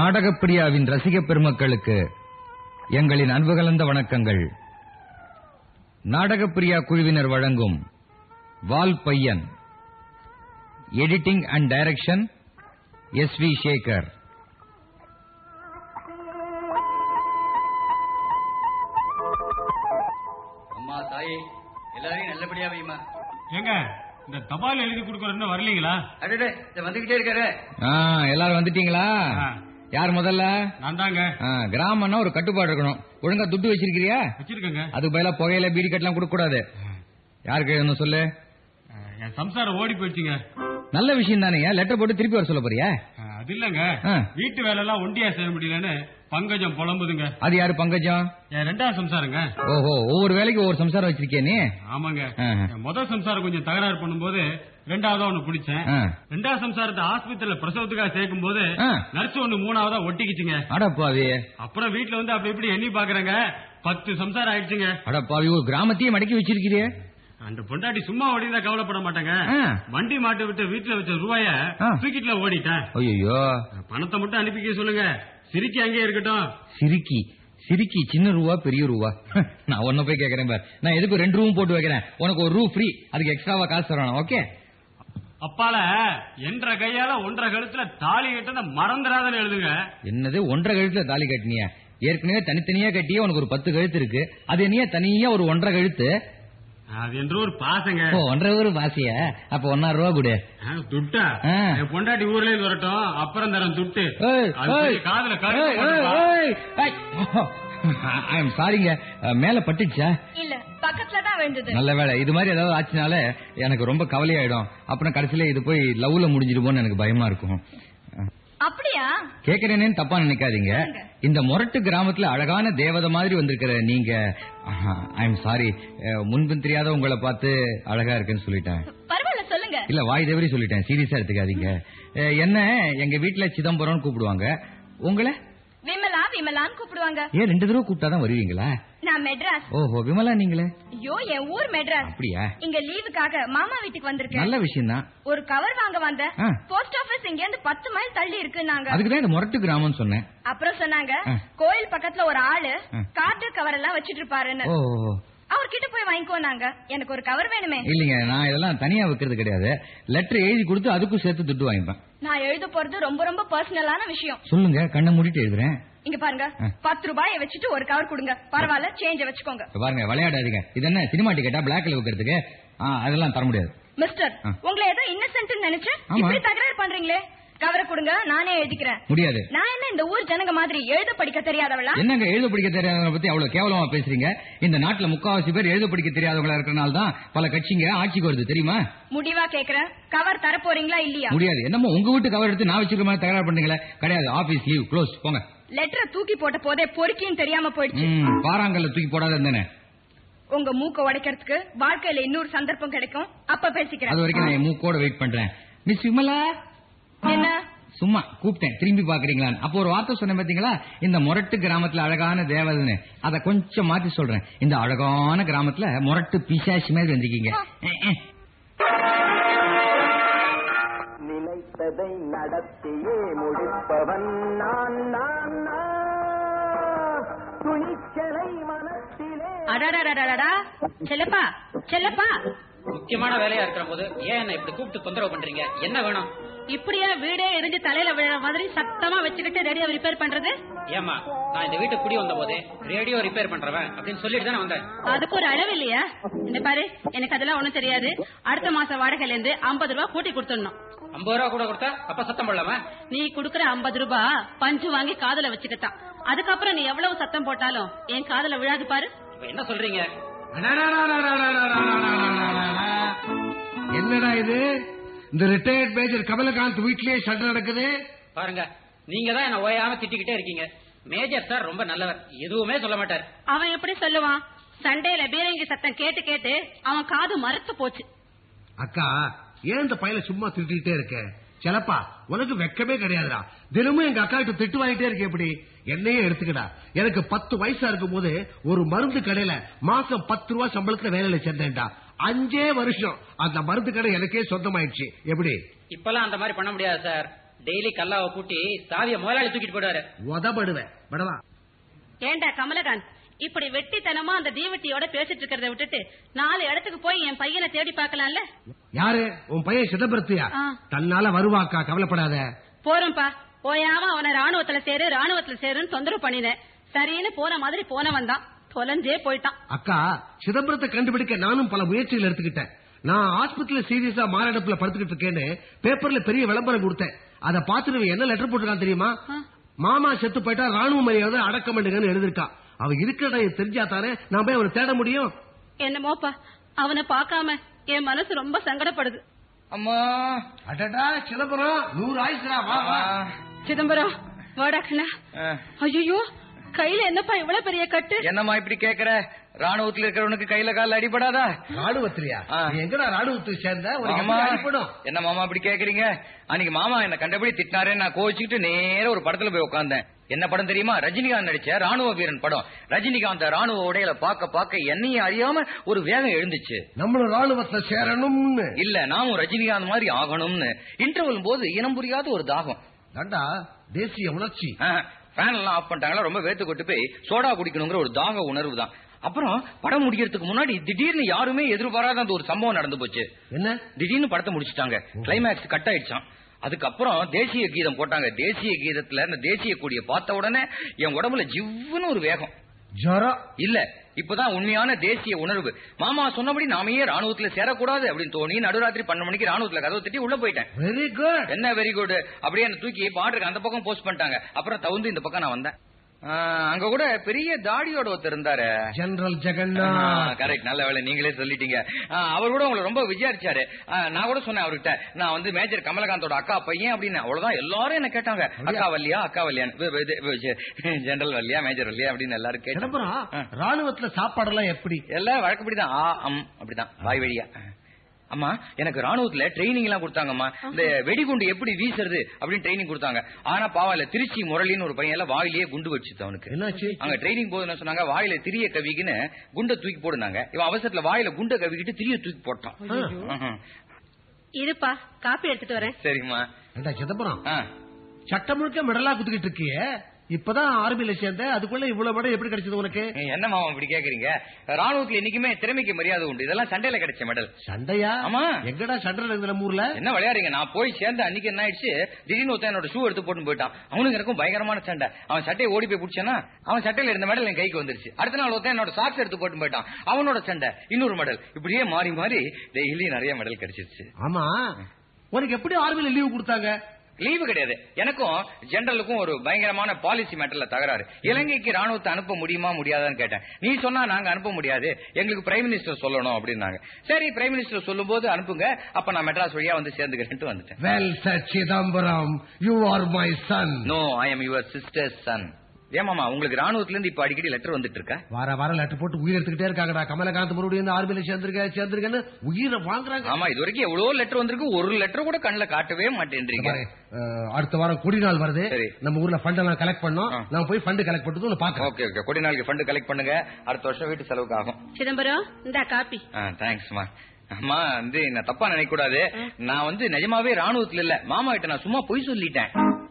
நாடகப்பிரியாவின் ரசிக பெருமக்களுக்கு எங்களின் அன்பு கலந்த வணக்கங்கள் நாடகப்பிரியா குழுவினர் வழங்கும் வால் பையன் editing and direction S V Sekar அம்மா தாயே எல்லாரையும் நல்லபடியா வைமா ஏங்க இந்த தபால் எழுதி கொடுக்கறன்னு வரலீங்களா அடடே இத வந்துகிட்டே இருக்காரு ஆ, எல்லாரும் வந்துட்டீங்களா ஆ. யார் முதல்ல நான் தாங்க ஆ, கிராமம்னா ஒரு கட்டுப்பாடு இருக்கணும் ஒழுங்கா துட்டு வச்சிருக்கிறியா வச்சிருக்கேங்க அதுக்கு பதிலா புகையில பீடி கட்டலாம் கொடுக்க கூடாது யாருக்கு எழுதணும் சொல்லு அஹ், என் சம்சாரம் ஓடி போயிடுச்சுங்க நல்ல விஷயம் தானே லெட்டர் போட்டு திருப்பி வர சொல்ல போறியா அஹ், அது இல்லங்க ஆ. வீட்டு வேலை எல்லாம் ஒண்டியா செய்ய முடியலன்னு பங்கஜம் புலம்புதுங்க அது யாரு பங்கஜம் என் ரெண்டாவது சம்சாரங்க ஓஹோ ஒவ்வொரு வேலைக்கு ஒவ்வொரு சம்சாரம் வச்சிருக்கிய நீ ஆமாங்க ஆஹா. என் முதல் சம்சாரம் கொஞ்சம் தகராறு பண்ணும்போது ரெண்டாவதா ஒண்ணு பிடிச்சேன் ஆ. ரெண்டாவது சம்சாரத்தை ஆஸ்பத்திரியில பிரசவத்துக்காக சேர்க்கும் போது ஆ. நர்ஸ் ஒண்ணு மூணாவதா ஒட்டிக்கிச்சுங்க அடப்பாவி அப்புறம் வீட்டுல வந்து அப்படி இப்படி எண்ணி பாக்குறேங்க பத்து சம்சாரம் ஆயிடுச்சுங்க அடப்பாவி ஒரு கிராமத்தையே மடக்கி வச்சிருக்கிறியே அந்த பொண்டாட்டி சும்மா ஓடினா கவலைப்பட மாட்டாங்க ஆ. வண்டி மாட்டு விட்டு வீட்டுல வச்ச ரூபாய ஆ. தூக்கிட்டுல ஓடிட்டேன் ஐயோ பணத்தை மட்டும் அனுப்பிக்க சொல்லுங்க சிரிக்கி அங்கேயே இருக்கட்டும் சிரிக்கி சிரிக்கி சின்ன ரூபா பெரிய ரூபா நான் ஒன்ன போய் கேக்குறேன் பார் நான் எதுக்கு ரெண்டு ரூம் போட்டு வைக்கிறேன் உனக்கு ஒரு ரூ ஃப்ரீ அதுக்கு எக்ஸ்ட்ராவா காசு தரணும் ஓகே அப்பால என்ற கையால ஒன்றரை கழுத்துல தாலி கட்டத மறந்துடாதன்னு எழுதுங்க என்னது ஒன்றரை கழுத்துல தாலி கட்டினிய ஏற்கனவே தனித்தனியா கட்டியே உனக்கு ஒரு பத்து கழுத்து இருக்கு அது என்னைய தனியா ஒரு ஒன்றரை கழுத்து அது என்று ஒரு பாசங்க ஓ ஒன்றரை ஒரு பாசிய அப்ப ஒன்னாயிரம் ரூபா கொடு ஆ, துட்டா ஆ. என் பொண்டாட்டி ஊர்ல இருந்து வரட்டும் அப்புறம் தரம் துட்டு ஏய், அது ஏய், போய் காதுல கழுத்து ஏய், போட்டுப்பா. ஏய், ஏய். ஐ எம் சாரிங்க மேல பட்டுச்சா இல்ல பக்கத்துல தான் விழுந்தது நல்ல வேலை இது மாதிரி ஏதாவது ஆச்சுனால எனக்கு ரொம்ப கவலையாயிடும் அப்புறம் கடைசியில இது போய் லவ்ல முடிஞ்சிடுமோன்னு எனக்கு பயமா இருக்கும் அப்படியா கேக்குறேனேன்னு தப்பா நினைக்காதீங்க இந்த முரட்டு கிராமத்துல அழகான தேவதை மாதிரி வந்திருக்கிற நீங்க ஐ எம் சாரி முன்பின் தெரியாத உங்களை பார்த்து அழகா இருக்குன்னு சொல்லிட்டேன் பரவாயில்ல சொல்லுங்க இல்ல வாய் தவறி சொல்லிட்டேன் சீரியஸா எடுத்துக்காதீங்க அஹ், என்ன எங்க வீட்டுல சிதம்பரம்னு கூப்பிடுவாங்க உங்களை விமலா விமலான்னு கூப்பிடுவாங்க ஏன் ரெண்டு தடவை கூப்பிட்டாதான் வருவீங்களா நான் மெட்ராஸ் ஓஹோ விமலா நீங்களே ஐயோ என் ஊர் மெட்ராஸ் அப்படியா இங்க லீவுக்காக மாமா வீட்டுக்கு வந்திருக்கேன் நல்ல விஷயம் தான் ஒரு கவர் வாங்க வந்தேன் ஆ. போஸ்ட் ஆபீஸ் இங்க இருந்து பத்து மைல் தள்ளி இருக்குன்னாங்க அதுக்கு தான் இந்த முரட்டு கிராமம்னு சொன்னேன் அப்புறம் சொன்னாங்க ஆ. கோயில் பக்கத்துல ஒரு ஆளு ஆ. கார்டு கவர் எல்லாம் வச்சிட்டு இருப்பாருன்னு ஓ அவர்கிட்ட போய் வாங்கிக்கோனாங்க எனக்கு ஒரு கவர் வேணுமே இல்லைங்க நான் இதெல்லாம் தனியா வைக்கிறது கிடையாது லெட்டர் எழுதி கொடுத்து அதுக்கும் சேர்த்து துட்டு வாங்கிப்பேன் நான் எழுத போறது ரொம்ப ரொம்ப பர்சனலான விஷயம் சொல்லுங்க கண்ணை மூடிட்டு எழுதுறேன் இங்க பாருங்க ஆ. பத்து ரூபாயை வச்சுட்டு ஒரு கவர் கொடுங்க பரவாயில்ல சேஞ்ச வச்சுக்கோங்க இப்ப பாருங்க விளையாடாதீங்க இது என்ன சினிமா டிக்கெட்டா பிளாக்ல வைக்கிறதுக்கு ஆ, அதெல்லாம் தர முடியாது மிஸ்டர் ஆ. உங்களை ஏதோ இன்னசென்ட் நினைச்சு ஆமா. இப்படி தகராறு பண்றீங்களே கவரை கொடுங்க நானே எழுதிக்கிறேன் முடியாது நான் என்ன இந்த ஊர் ஜனங்க மாதிரி எழுத படிக்க தெரியாதவளா என்னங்க எழுத படிக்க தெரியாதவங்க பத்தி அவ்வளவு கேவலமா பேசுறீங்க இந்த நாட்டுல முக்காவாசி பேர் எழுத படிக்க தெரியாதவங்களா இருக்கறனால தான் பல கட்சிங்க ஆட்சிக்கு வருது தெரியுமா முடிவா கேக்குறேன் கவர் தர போறீங்களா இல்லையா முடியாது என்னமோ உங்க வீட்டு கவர் எடுத்து நான் வச்சிருக்க மாதிரி தகராறு பண்றீங்களே கிடையாது ஆபீஸ் லீவ் க்ளோஸ் போங்க லெட்டரை தூக்கி போட்ட போதே பொறுக்கின்னு தெரியாம போயிடுச்சு ம், பாறாங்கல்ல தூக்கி போடாத இருந்தேனே உங்க மூக்க உடைக்கிறதுக்கு வாழ்க்கையில இன்னொரு சந்தர்ப்பம் கிடைக்கும் அப்ப பேசிக்கிறேன் அது வரைக்கும் நான் என் மூக்கோட வெயிட் பண்றேன் மிஸ் விமலா என்ன சும்மா கூப்பிட்டேன் திரும்பி பாக்குறீங்களான்னு அப்போ ஒரு வார்த்தை சொன்னேன் பாத்தீங்களா இந்த முரட்டு கிராமத்துல அழகான தேவதைன்னு அத கொஞ்சம் மாத்தி சொல்றேன் இந்த அழகான கிராமத்துல முரட்டு பிசாசி மாதிரி வந்திருக்கீங்க அஹ், அஹ். நினைத்ததை நடத்தியே முடிப்பவன் நான் நான் நான். துணிச்சலை மனத்திலே அடாடாடாடாடா செல்லப்பா செல்லப்பா முக்கியமான வேலையா இருக்கிற போது ஏன் என்ன இப்படி கூப்பிட்டு தொந்தரவு பண்றீங்க என்ன வேணும் இப்படியா வீடே இடிஞ்சு தலையில விழற மாதிரி சத்தமா வச்சுக்கிட்டு ரேடியோ ரிப்பேர் பண்றது ஏமா நான் இந்த வீட்டுக்கு குடி வந்த போதே ரேடியோ ரிப்பேர் பண்றவன் அப்படின்னு சொல்லிட்டு தானே வந்தேன் அதுக்கு ஒரு அளவு இல்லையா இந்த பாரு எனக்கு அதெல்லாம் ஒண்ணும் தெரியாது அடுத்த மாசம் வாடகையில இருந்து ஐம்பது ரூபாய் கூட்டி கொடுத்துடணும் ஐம்பது ரூபா கூட கொடுத்தா அப்ப சத்தம் போடலாமா நீ குடுக்கற ஐம்பது ரூபாய் பஞ்சு வாங்கி காதுல வச்சுக்கிட்டான் அதுக்கப்புறம் நீ எவ்வளவு சத்தம் போட்டாலும் என் காதுல விழாது பாரு இப்ப என்ன சொல்றீங்க என்னடா இது இந்த ரிட்டையர்ட் மேஜர் கமலகாந்த் வீட்லயே சண்டை நடக்குது பாருங்க நீங்க தான் என்ன ஓயாம திட்டிக்கிட்டே இருக்கீங்க மேஜர் சார் ரொம்ப நல்லவர் எதுவுமே சொல்ல மாட்டார் அவன் எப்படி சொல்லுவான் சண்டையில பீரங்கி சத்தம் கேட்டு கேட்டு அவன் காது மரத்து போச்சு அக்கா ஏன் இந்த பையல சும்மா திட்டிகிட்டே இருக்க சிலப்பா உனக்கு வெக்கமே கிடையாதுடா தினமும் எங்க அக்கா கிட்ட திட்டு வாங்கிட்டே இருக்க எப்படி என்னையே எடுத்துக்கடா எனக்கு பத்து வயசா இருக்கும் போது ஒரு மருந்து கடையில மாசம் பத்து ரூபா சம்பளத்துல வேலையில சேர்ந்தேன்டா அஞ்சே வருஷம் அந்த மருந்து கடை எனக்கே சொந்தமாயிடுச்சு எப்படி இப்பெல்லாம் அந்த மாதிரி பண்ண முடியாது சார் டெய்லி கல்லாவை கூட்டி சாவிய முதலாளி தூக்கிட்டு போயிடுவாரு உதப்படுவேன் படவா ஏண்டா கமலகாந்த் இப்படி வெட்டித்தனமா அந்த தீவட்டியோட பேசிட்டு இருக்கிறத விட்டுட்டு நாலு இடத்துக்கு போய் என் பையனை தேடி பார்க்கலாம்ல யாரு உன் பையன் சிதம்பரத்தியா ஆ. தன்னால வருவாக்கா கவலைப்படாத போறோம்ப்பா போயாம அவனை ராணுவத்துல சேரு ராணுவத்துல சேருன்னு தொந்தரவு பண்ணினேன் சரின்னு போன மாதிரி போனவன் தான் தொலைஞ்சே போயிட்டான் அக்கா சிதம்பரத்தை கண்டுபிடிக்க நானும் பல முயற்சிகள் எடுத்துக்கிட்டேன் நான் ஆஸ்பத்திரியில சீரியஸா மாரடைப்புல படுத்துக்கிட்டு இருக்கேன்னு பேப்பர்ல பெரிய விளம்பரம் கொடுத்தேன் அதை பார்த்துட்டு இவன் என்ன லெட்டர் போட்டிருக்கான் தெரியுமா மாமா செத்து போயிட்டா ராணுவ மரியாதை அடக்கம் பண்ணுங்கன்னு எழுதிருக்கான் அவன் இருக்கிற இடம் தெரிஞ்சா தானே நான் போய் அவனை தேட முடியும் என்னமோப்பா அவனை பார்க்காம என் மனசு ரொம்ப சங்கடப்படுது அம்மா அடடா சிதம்பரம் நூறு ஆயிசுரா வா வா சிதம்பரம் வாடா கண்ணா அஹ், ஐயோ கையில என்னப்பா இவ்வளவு பெரிய கட்டு என்னம்மா இப்படி கேக்குற ராணுவத்துல இருக்கிறவனுக்கு கையில கால அடிபடாதா ராணுவத்திலியா ஆ. நீ எங்கடா ராணுவத்துக்கு சேர்ந்த உனக்கு மாமா எப்படி அடிபடும் என்ன மாமா இப்படி கேக்குறீங்க அன்னைக்கு மாமா என்ன கண்டபடி திட்டினாரே நான் கோச்சிக்கிட்டு நேரா ஒரு படத்துல போய் உட்கார்ந்தேன் என்ன படம் தெரியுமா ரஜினிகாந்த் நடிச்ச ராணுவ வீரன் படம் ரஜினிகாந்த் ராணுவ உடையில பாக்க பாக்க என்னையும் அறியாம ஒரு வேகம் எழுந்துச்சு நம்மளும் ராணுவத்துல சேரணும்னு இல்ல நாமும் ரஜினிகாந்த் மாதிரி ஆகணும்னு இன்டர்வல் போது இனம் புரியாத ஒரு தாகம் தாண்டா தேசிய உணர்ச்சி ஃபேன் எல்லாம் ஆஃப் பண்ணிட்டாங்களா ரொம்ப வேத்து கொட்டு போய் சோடா குடிக்கணுங்கிற ஒரு தாக உணர்வு தான் அப்புறம் படம் முடிக்கிறதுக்கு முன்னாடி திடீர்னு யாருமே எதிர்பாராத அந்த ஒரு சம்பவம் நடந்து போச்சு என்ன திடீர்னு படத்தை முடிச்சிட்டாங்க கிளைமேக்ஸ் கட் ஆயிடுச்சான் அதுக்கப்புறம் தேசிய கீதம் போட்டாங்க தேசிய கீதத்துல அந்த தேசிய கொடியை பார்த்த உடனே என் உடம்புல ஜிவ்வுன்னு ஒரு வேகம் ஜரம் இல்ல இப்பதான் உண்மையான தேசிய உணர்வு மாமா சொன்னபடி நாமையே ராணுவத்துல சேரக்கூடாது அப்படின்னு தோணி நடுராத்திரி பன்னெண்டு மணிக்கு ராணுவத்துல கதவு தட்டி உள்ள போயிட்டேன் வெரி குட் என்ன வெரி குட் அப்படியே என்ன தூக்கி பாட்டுக்கு அந்த பக்கம் போஸ்ட் பண்ணிட்டாங்க அப்புறம் தவுந்து இந்த பக்கம் நான் வந்தேன் ஆ, அங்க கூட பெரிய தாடியோட ஒருத்தர் இருந்தாரு ஜெனரல் ஜெகநாத் கரெக்ட் நல்ல வேலை நீங்களே சொல்லிட்டீங்க ஆ, அவர் கூட உங்களை ரொம்ப விசாரிச்சாரு ஆ, நான் கூட சொன்னேன் அவர்கிட்ட நான் வந்து மேஜர் கமலகாந்தோட அக்கா பையன் அப்படின்னு அவ்வளவுதான் எல்லாரும் என்ன கேட்டாங்க அக்கா வல்லியா அக்கா வல்லியான்னு ஜெனரல் வல்லியா மேஜர் வல்லியா அப்படின்னு எல்லாரும் கேட்டாங்க சிதம்பரம் ராணுவத்துல சாப்பாடெல்லாம் எப்படி எல்லாம் வழக்கப்படிதான் ஆ அம் அப்படிதான் வாய் வழியா அம்மா எனக்கு ராணுவத்துல ட்ரைனிங் எல்லாம் கொடுத்தாங்கம்மா இந்த வெடிகுண்டு எப்படி வீசுறது அப்படின்னு ட்ரைனிங் கொடுத்தாங்க ஆனா பாவம் திருச்சி முரளின்னு ஒரு பையன் எல்லாம் வாயிலேயே குண்டு வச்சுது அவனுக்கு என்னாச்சு அங்க ட்ரைனிங் போது என்ன சொன்னாங்க வாயில திரிய கவிக்குன்னு குண்டை தூக்கி போடுனாங்க இவன் அவசரத்துல வாயில குண்டை கவிக்கிட்டு திரிய தூக்கி போட்டான் ம்ஹும். இருப்பா காப்பி எடுத்துட்டு வரேன் சரிம்மா ஏண்டா சிதம்பரம் ஆ. சட்டம் முழுக்க மெடலா குத்துக்கிட்டு இருக்கியே இப்பதான் ஆர்மியில சேர்ந்த அதுக்குள்ள இவ்வளவு மெடல் எப்படி கிடைச்சது உனக்கு என்ன மாமா இப்படி கேக்குறீங்க ராணுவத்துல என்னைக்குமே திறமைக்கு மரியாதை உண்டு இதெல்லாம் சண்டையில கிடைச்ச மெடல் சண்டையா ஆமா. எங்கடா சண்டை நடக்குது நம்ம ஊர்ல என்ன விளையாடுறீங்க நான் போய் சேர்ந்த அன்னைக்கு என்ன ஆயிடுச்சு திடீர்னு ஒருத்தன் என்னோட ஷூ எடுத்து போட்டு போயிட்டான் அவனுக்கு எனக்கும் பயங்கரமான சண்டை அவன் சட்டையை ஓடி போய் பிடிச்சானா அவன் சட்டையில இருந்த மெடல் என் கைக்கு வந்துருச்சு அடுத்த நாள் ஒருத்தன் என்னோட சாக்ஸ் எடுத்து போட்டு போயிட்டான் அவனோட சண்டை இன்னொரு மெடல் இப்படியே மாறி மாறி டெய்லி நிறைய மெடல் கிடைச்சிருச்சு ஆமா உனக்கு எப்படி ஆர்மியில லீவு கொடுத்தாங்க லீவு கிடையாது எனக்கும் ஜெனரலுக்கும் ஒரு பயங்கரமான பாலிசி மேட்டர்ல தகராறு இலங்கைக்கு ராணுவத்தை அனுப்ப முடியுமா முடியாதான்னு கேட்டேன் நீ சொன்னா நாங்க அனுப்ப முடியாது எங்களுக்கு பிரைம் மினிஸ்டர் சொல்லணும் அப்படின்னாங்க சரி பிரைம் மினிஸ்டர் சொல்லும் போது அனுப்புங்க அப்ப நான் மெட்ராஸ் வழியா வந்து சேர்ந்துக்கிறேன்ட்டு வந்துட்டேன் well sir Chidambaram you are my son no I am your sister son ஏமாமா உங்களுக்கு ராணுவத்துல இருந்து இப்ப அடிக்கடி லெட்டர் வந்துட்டு இருக்கா வார வாரம் லெட்டர் போட்டு உயிர் எடுத்துக்கிட்டே இருக்காங்கடா கமலகாந்த் மறுபடியும் இந்த ஆர்மியில சேர்ந்திருக்க சேர்ந்திருக்கேன்னு உயிரை வாங்குறாங்க ஆமா இது வரைக்கும் எவ்வளவு லெட்டர் வந்திருக்கு ஒரு லெட்டர் கூட கண்ணுல காட்டவே மாட்டேன்றீங்க பாரு, அஹ், அடுத்த வாரம் கொடி நாள் வருது சரி. நம்ம ஊர்ல ஃபண்ட் எல்லாம் கலெக்ட் பண்ணோம் ஆ. நான் போய் ஃபண்ட் கலெக்ட் பண்ணிட்டு உன்னை பாக்கிறேன் ஓகே ஓகே கொடி நாளுக்கு ஃபண்ட் கலெக்ட் பண்ணுங்க அடுத்த வருஷம் வீட்டு செலவுக்கு ஆகும் சிதம்பரம் இந்தா காப்பி தேங்க்ஸ்மா அம்மா வந்து என்ன தப்பா நினைக்க கூடாது நான் வந்து நிஜமாவே ராணுவத்துல இல்ல மாமா கிட்ட நான் சும்மா பொய் சொல்லிட்டேன்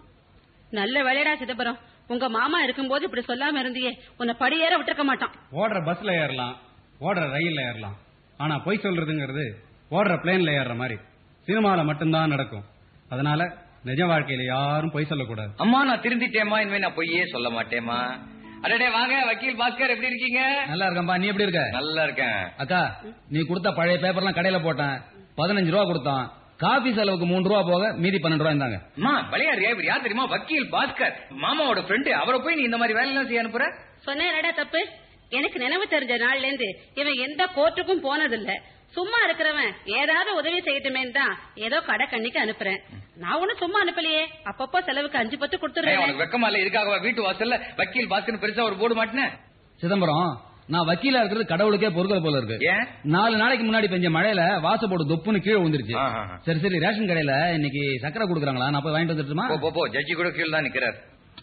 நல்ல வேலைடா சிதம்பரம் உங்க மாமா இருக்கும்போது இப்படி சொல்லாம இருந்தியே உன்னை படியேற விட்டுருக்க மாட்டான் ஓடுற பஸ்ல ஏறலாம் ஓடுற ரயில்ல ஏறலாம் ஆனா பொய் சொல்றதுங்கிறது ஓடுற பிளேன்ல ஏறுற மாதிரி சினிமால மட்டும்தான் நடக்கும் அதனால நிஜ வாழ்க்கையில யாரும் பொய் சொல்லக்கூடாது அம்மா நான் திருந்திட்டேம்மா இனிமே நான் பொய்யே சொல்ல மாட்டேம்மா அடடே வாங்க வக்கீல் பாஸ்கர் எப்படி இருக்கீங்க நல்லா இருக்கேன்பா நீ எப்படி இருக்க நல்லா இருக்கேன் அக்கா நீ கொடுத்த பழைய பேப்பர்லாம் கடையில போட்டேன் பதினஞ்சு ரூபா கொடுத்தான் காபி செலவுக்கு மூணு ரூபா போக மீதி பன்னெண்டு ரூபா இருந்தாங்க அம்மா விளையாடுறியா இப்படி யார் தெரியுமா வக்கீல் பாஸ்கர் மாமாவோட ஃப்ரெண்டு அவரை போய் நீ இந்த மாதிரி வேலை எல்லாம் செய்ய அனுப்புற சொன்னேடா தப்பு எனக்கு நினைவு தெரிஞ்ச நாள்ல இருந்து இவன் எந்த கோர்ட்டுக்கும் போனதில்ல சும்மா இருக்கிறவன் ஏதாவது உதவி செய்யட்டுமே தான் ஏதோ கடை கண்ணிக்கு அனுப்புறேன் நான் ஒண்ணும் சும்மா அனுப்பலையே அப்பப்போ செலவுக்கு அஞ்சு பத்து ஏய், கொடுத்துறேன் உனக்கு வெக்கமா இல்ல இதுக்காக வீட்டு வாசல்ல வக்கீல் பாஸ்கர் பெருசா ஒரு போர்டு மாட்டினேன் சிதம்பரம் நான் வக்கீலா இருக்கிறது கடவுளுக்கே பொறுக்கல் போல இருக்கு ஏன் நாலு நாளைக்கு முன்னாடி பெஞ்ச மழையில வாச போட்டு தொப்புன்னு கீழே வந்துருச்சு ஆ, ஆ, ஆ. சரி சரி ரேஷன் கடையில இன்னைக்கு சக்கரை கொடுக்குறாங்களா நான் போய் வாங்கிட்டு வந்துட்டுமா போ, போ போ ஜட்ஜி கூட கீழ் தான் நிக்கிறார்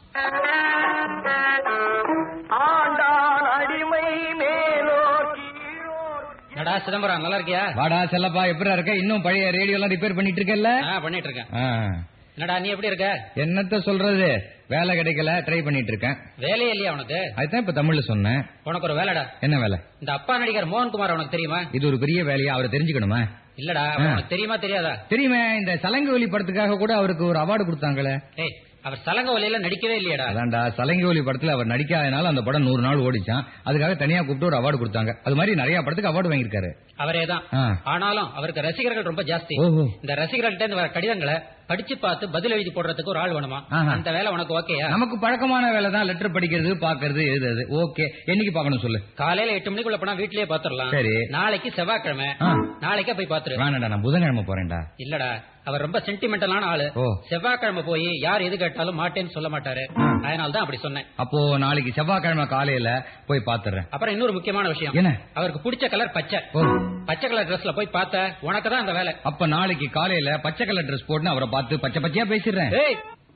ஆண்டான் அடிமை மேலோர் கீழோர் என்னடா சிதம்பரம் நல்லா இருக்கியா வாடா செல்லப்பா எப்படா இருக்க இன்னும் பழைய ரேடியோ எல்லாம் ரிப்பேர் பண்ணிட்டு இருக்கல ஆ, பண்ணிட்டு இருக்கேன் என்னடா நீ எப்படி இருக்க என்னத்த சொல்றது வேலை கிடைக்கல ட்ரை பண்ணிட்டு இருக்கேன் வேலையே இல்லையா உனக்கு அதுதான் இப்ப தமிழ்ல சொன்னேன் உனக்கு ஒரு வேலைடா என்ன வேலை இந்த அப்பா நடிகர் மோகன்குமார் உனக்கு தெரியுமா இது ஒரு பெரிய வேலையா அவரை தெரிஞ்சுக்கணுமா இல்லடா ஆ. உனக்கு தெரியுமா தெரியாதா தெரியுமே இந்த சலங்கு ஒலி படத்துக்காக கூட அவருக்கு ஒரு அவார்டு கொடுத்தாங்களே ஏய் அவர் சலங்க வலையில நடிக்கவே இல்லையடா அதான்டா சலங்கி ஒலி படத்துல அவர் நடிக்காதனால அந்த படம் நூறு நாள் ஓடிச்சான் அதுக்காக தனியா கூப்பிட்டு ஒரு அவார்டு கொடுத்தாங்க அது மாதிரி நிறைய படத்துக்கு அவார்டு வாங்கியிருக்காரு அவரே தான் ஆ. ஆனாலும் அவருக்கு ரசிகர்கள் ரொம்ப ஜாஸ்தி ஓஹோ. இந்த ரசிகர்கள்ட்ட இருந்து வர கடிதங்களை படிச்சு பார்த்து பதில் எழுதி போடுறதுக்கு ஒரு ஆள் வேணுமா ஆஹா. அந்த வேலை உனக்கு ஓகேயா நமக்கு பழக்கமான வேலை தான் லெட்டர் படிக்கிறது பாக்குறது எழுதுறது ஓகே என்னைக்கு பார்க்கணும் சொல்லு காலையில எட்டு மணிக்குள்ள போனா வீட்லயே பாத்துரலாம் சரி. நாளைக்கு செவ்வாய்க்கிழமை ஆ. நாளைக்கே போய் பாத்துரு வேணாடா நான் புதன்கிழமை போறேன்டா இல்லடா அவர் ரொம்ப சென்டிமெண்டலான ஆளு ஓ. செவ்வாய்க்கிழமை போய் யார் எது கேட்டாலும் மாட்டேன்னு சொல்ல மாட்டாரு ஆ. அதனால தான் அப்படி சொன்னேன் அப்போ நாளைக்கு செவ்வாய்க்கிழமை காலையில போய் பாத்துறேன் அப்புறம் இன்னொரு முக்கியமான விஷயம் என்ன? அவருக்கு பிடிச்ச கலர் பச்சை ஓ பச்சை கலர் ட்ரெஸ்ல போய் பார்த்த உனக்கு தான் அந்த வேலை அப்ப நாளைக்கு காலையில பச்சை கலர் ட்ரெஸ் போட்டு அவரை பார்த்து பச்சை பச்சையா பேசிடுறேன் ஏய்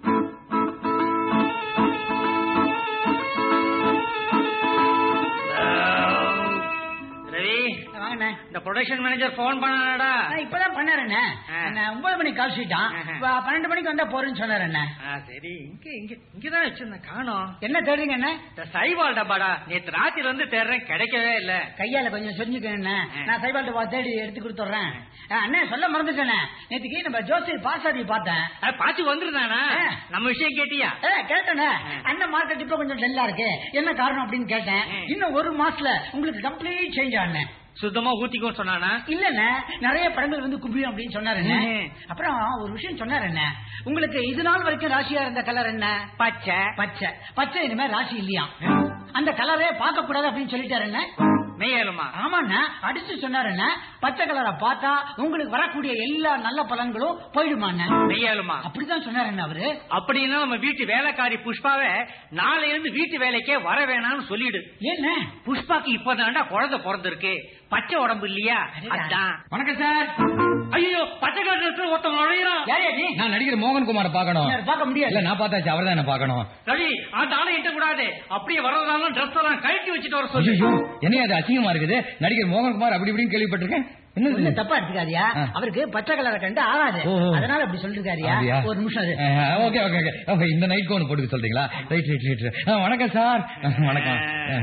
ரவி வாங்கண்ணே இந்த ப்ரொடக்ஷன் மேனேஜர் போன் பண்ணாடா ஆ, இப்பதான் பண்ணாருண்ணே ஆ. என்ன, ஒன்பது மணிக்கு கால் ஷீட்டான் ஆஹா. இப்ப பன்னெண்டு மணிக்கு வந்தா போறேன்னு சொன்னாருண்ணே சரி இங்க இங்க இங்கதான் வச்சிருந்தேன் காணோம் என்ன தேடுறீங்க அண்ணே இந்த சைபால் டப்பாடா நேத்து ராத்திரி வந்து தேடுறேன் கிடைக்கவே இல்ல கையால கொஞ்சம் சொரிஞ்சுக்கண்ணே ஆ. நான் சைபால்ட்ட பா தேடி எடுத்து கொடுத்துட்றேன் ஆ, அண்ணே சொல்ல மறந்துட்டேனே நேற்றுக்கு நம்ம ஜோசியர் பாசாதி பார்த்தேன் அது பாத்து வந்துருந்தானா ஆ. நம்ம விஷயம் கேட்டியா ஏ, கேட்டேனே அண்ணன் மார்க்கெட் இப்ப கொஞ்சம் டல்லா இருக்கு என்ன காரணம் அப்படின்னு கேட்டேன் ஆ. இன்னும் ஒரு மாசத்துல உங்களுக்கு கம்ப்ளீட் சேஞ்ச் ஆனேன் சுத்தமா ஊத்திக்கோன்னு சொன்னானா இல்லண்ணே நிறைய படங்கள் வந்து குவியும் அப்படின்னு சொன்னாரு ம். அப்புறம் ஒரு விஷயம் சொன்னாரு என்ன உங்களுக்கு இது நாள் வரைக்கும் ராசியா இருந்த கலர் என்ன பச்சை பச்சை பச்சை இனிமே ராசி இல்லையா அந்த கலரே பார்க்க கூடாது அப்படின்னு சொல்லிட்டாரு என்ன மெய்யலுமா ஆமாண்ணா அடிச்சு சொன்னாரு என்ன பச்சை கலரை பார்த்தா உங்களுக்கு வரக்கூடிய எல்லா நல்ல பலன்களும் போயிடுமாண்ணே மெய்யலுமா அப்படிதான் சொன்னாரு என்ன அவரு அப்படின்னா நம்ம வீட்டு வேலைக்காரி புஷ்பாவை நாளையில இருந்து வீட்டு வேலைக்கே வர வேணாம்னு சொல்லிடு என்ன புஷ்பாக்கு இப்பதான்டா குழந்தை பிறந்திருக்கு பச்சை உடம்பு இல்லையா அடடா. அதான் வணக்கம் சார் ஐயோ பச்சை கலர் ஒருத்தன் நுழையிறான் யாரே நீ நான் நடிகர் மோகன்குமார பாக்கணும் யார் பார்க்க முடியாது இல்ல நான் பார்த்தாச்சு அவர் தான் என்ன பாக்கணும் ரவி அந்த ஆளை இட்ட கூடாது அப்படியே வர்றதாலும் ட்ரெஸ் எல்லாம் கழட்டி வச்சுட்டு வர சொல்லு ஐயோ என்ன அது அசிங்கமா இருக்குது நடிகர் மோகன்குமார் அப்படி இப்படின்னு கேள்விப்பட்டிருக்கேன் என்னது ஒண்ணும் தப்பா எடுத்துக்காதியா ஆ. அவருக்கு பச்சை கலரை கண்டு ஆகாது ஓ, ஓ. அதனால அப்படி சொல்லிருக்காரியா அப்படியா? ஒரு நிமிஷம் அது ஓகே ஓகே ஓகே ஓகே இந்த நைட் ஒன்று போட்டுக்க சொல்றீங்களா ரைட் ரைட் ரைட் வணக்கம் சார் வணக்கம்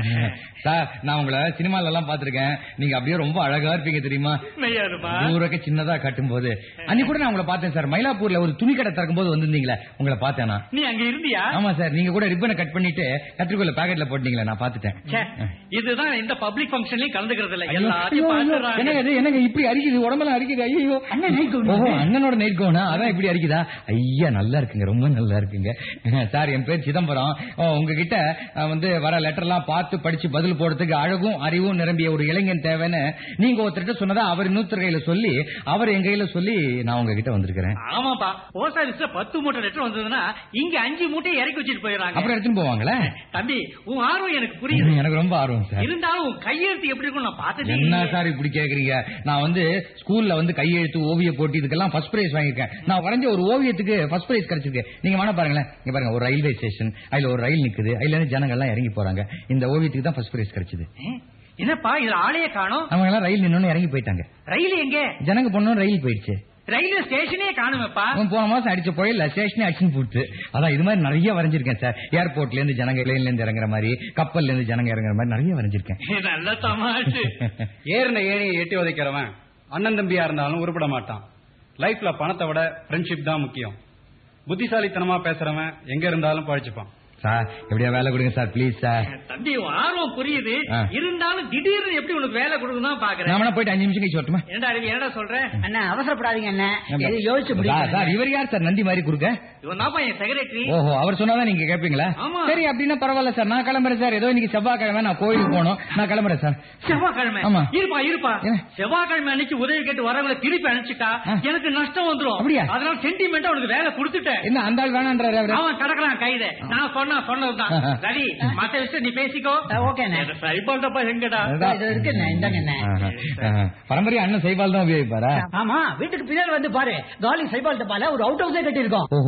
சார் நான் உங்களை சினிமால எல்லாம் பாத்திருக்கேன் நீங்க அப்படியே ரொம்ப அழகா இருப்பீங்க தெரியுமா மெய்யாலுமா தூரக்க சின்னதா கட்டும் போது அன்னைக்கு கூட நான் உங்களை பார்த்தேன் சார் மயிலாப்பூர்ல ஒரு துணி கடை திறக்கும் போது வந்திருந்தீங்களே உங்களை பார்த்தேனா நீ அங்க இருந்தியா ஆமா சார் நீங்க கூட ரிப்பனை கட் பண்ணிட்டு கத்திரிக்கோல பாக்கெட்ல போட்டீங்களே நான் பாத்துட்டேன் ச்சே, இதுதான் இந்த பப்ளிக் ஃபங்க்ஷன்லயும் கலந்துக்கிறது இல்ல ஐயோ, எல்லாத்தையும் ஐயோ, பாத்துறாங்க. என்னங்க இது என்னங்க இப்படி அரிக்குது உடம்பெல்லாம் அரிக்குது ஐயோ அண்ணன் night gown. ஓஹோ அண்ணனோட நைட் கவுனா அதான் இப்படி அரிக்குதா ஐயா நல்லா இருக்குங்க ரொம்ப நல்லா இருக்குங்க சார் என் பேர் சிதம்பரம் ஓ, உங்ககிட்ட அஹ், வந்து வர லெட்டர் எல்லாம் பார்த்து படிச்சு பதில் போடுறதுக்கு அழகும் அறிவும் நிரம்பிய ஒரு இளைஞன் தேவைன்னு நீங்க ஒருத்தர்கிட்ட சொன்னதா அவர் இன்னொருத்தர் கையில சொல்லி அவர் என் கையில சொல்லி நான் உங்ககிட்ட வந்திருக்கிறேன் ஆமாப்பா போஸ்ட் ஆபீஸ்ல பத்து மூட்டை லெட்டர் வந்ததுன்னா இங்க அஞ்சு மூட்டையை இறக்கி வச்சுட்டு போயிடறாங்க அப்புறம் எடுத்துன்னு போவாங்களே தம்பி உன் ஆர்வம் எனக்கு புரியுது எனக்கு ரொம்ப ஆர்வம் சார் இருந்தாலும் உன் கையெழுத்து எப்படி இருக்கும் நான் பார்த்ததே என்ன இல்லையே. சார் இப்படி கேக்குறீங்க நான் வந்து ஸ்கூல்ல வந்து கையெழுத்து ஓவிய போட்டி இதுக்கெல்லாம் ஃபர்ஸ்ட் பிரைஸ் வாங்கியிருக்கேன் நான் வரைஞ்ச ஒரு ஓவியத்துக்கு ஃபர்ஸ்ட் பிரைஸ் கிடைச்சிருக்கு நீங்க வேணா பாருங்களேன் இங்க பாருங்க ஒரு ரயில்வே ஸ்டேஷன் அதுல ஒரு ரயில் நிக்குது அதுல இருந்து ஜனங்க எல்லாம் இறங்கி போறாங்க இந்த ஓவியத்துக்கு தான் ஃபர்ஸ்ட் பிரைஸ் கிடைச்சது ஏ, என்னப்பா இதுல ஆளையே காணோம் அவங்க எல்லாம் ரயில் நின்னு இறங்கி போயிட்டாங்க ரயில் எங்க ஜனங்க பொண்ணு ரயில் போயிடுச்சு ரயில்வே ஸ்டேஷனே காணுமேப்பா அவன் போன மாசம் அடிச்ச புயல்ல ஸ்டேஷனே அடிச்சுன்னு போட்டு அதான் இது மாதிரி நிறைய வரைஞ்சிருக்கேன் சார் ஏர்போர்ட்ல இருந்து ஜனங்க பிளேன்ல இருந்து இறங்குற மாதிரி கப்பல்ல இருந்து ஜனங்க இறங்குற மாதிரி நிறைய வரைஞ்சிருக்கேன் நல்ல தமாஷு ஏறின ஏணியை எட்டி உதைக்கிறவன் அண்ணன் தம்பியா இருந்தாலும் உருப்பட மாட்டான் லைஃப்ல பணத்தை விட ஃப்ரெண்ட்ஷிப் தான் முக்கியம் புத்திசாலித்தனமா பேசுறவன் எங்க இருந்தாலும் பழிச்சுப்பான் சார் எப்படியா வேலை கொடுங்க சார் ப்ளீஸ் சார் தம்பி உன் ஆர்வம் புரியுது ஆ. இருந்தாலும் திடீர்னு எப்படி உனக்கு வேலை கொடுக்கணும் தான் பாக்குறேன் நான் வேணா போயிட்டு அஞ்சு நிமிஷம் கழிச்சு வரட்டுமா என்னடா அறிவி என்னடா சொல்ற அண்ணா அவசரப்படாதீங்க அண்ணா எது யோசிச்சு சார், சார் முடியும் இவர் யார் சார் நந்தி மாதிரி குறுக்க இவன் தான்ப்பா என் செக்ரட்டரி ஓஹோ அவர் சொன்னாதான் நீங்க கேப்பீங்களா ஆமா. சரி அப்படின்னா பரவாயில்ல சார் நான் கிளம்புறேன் சார் ஏதோ இன்னைக்கு செவ்வாய்க்கிழமை நான் கோயிலுக்கு போகணும் நான் கிளம்புறேன் சார் செவ்வாய்க்கிழமை ஆமா. இருப்பா இருப்பா என்ன? செவ்வாய்க்கிழமை அன்னைக்கு உதவி கேட்டு வரவங்களை திருப்பி அனுப்பிச்சிட்டா ஆ. எனக்கு நஷ்டம் வந்துரும் அப்படியா? அதனால சென்டிமெண்டா உனக்கு வேலை கொடுத்துட்டேன் என்ன அந்த ஆள் வேணான்றாரு அவரு அவன் கிடக்குறான் கைத நான் சொன்னா சொன்னதுதான் ஆஹா. ரவி மத்த விஷயம் நீ பேசிக்கோ ஓகேண்ணே சைபால்டப்பா எங்கடா அதுதான். இது இருக்குண்ணே இந்தாங்கண்ணே ஆஹா, ஆஹா. பரம்பரையா அண்ணன் சைபால் தான் உபயோகிப்பாரா ஆமா வீட்டுக்கு பின்னாடி வந்து பாரு காலி சைபால் டப்பால ஒரு அவுட் ஹவுஸே கட்டி இருக்கோம் ஓஹோ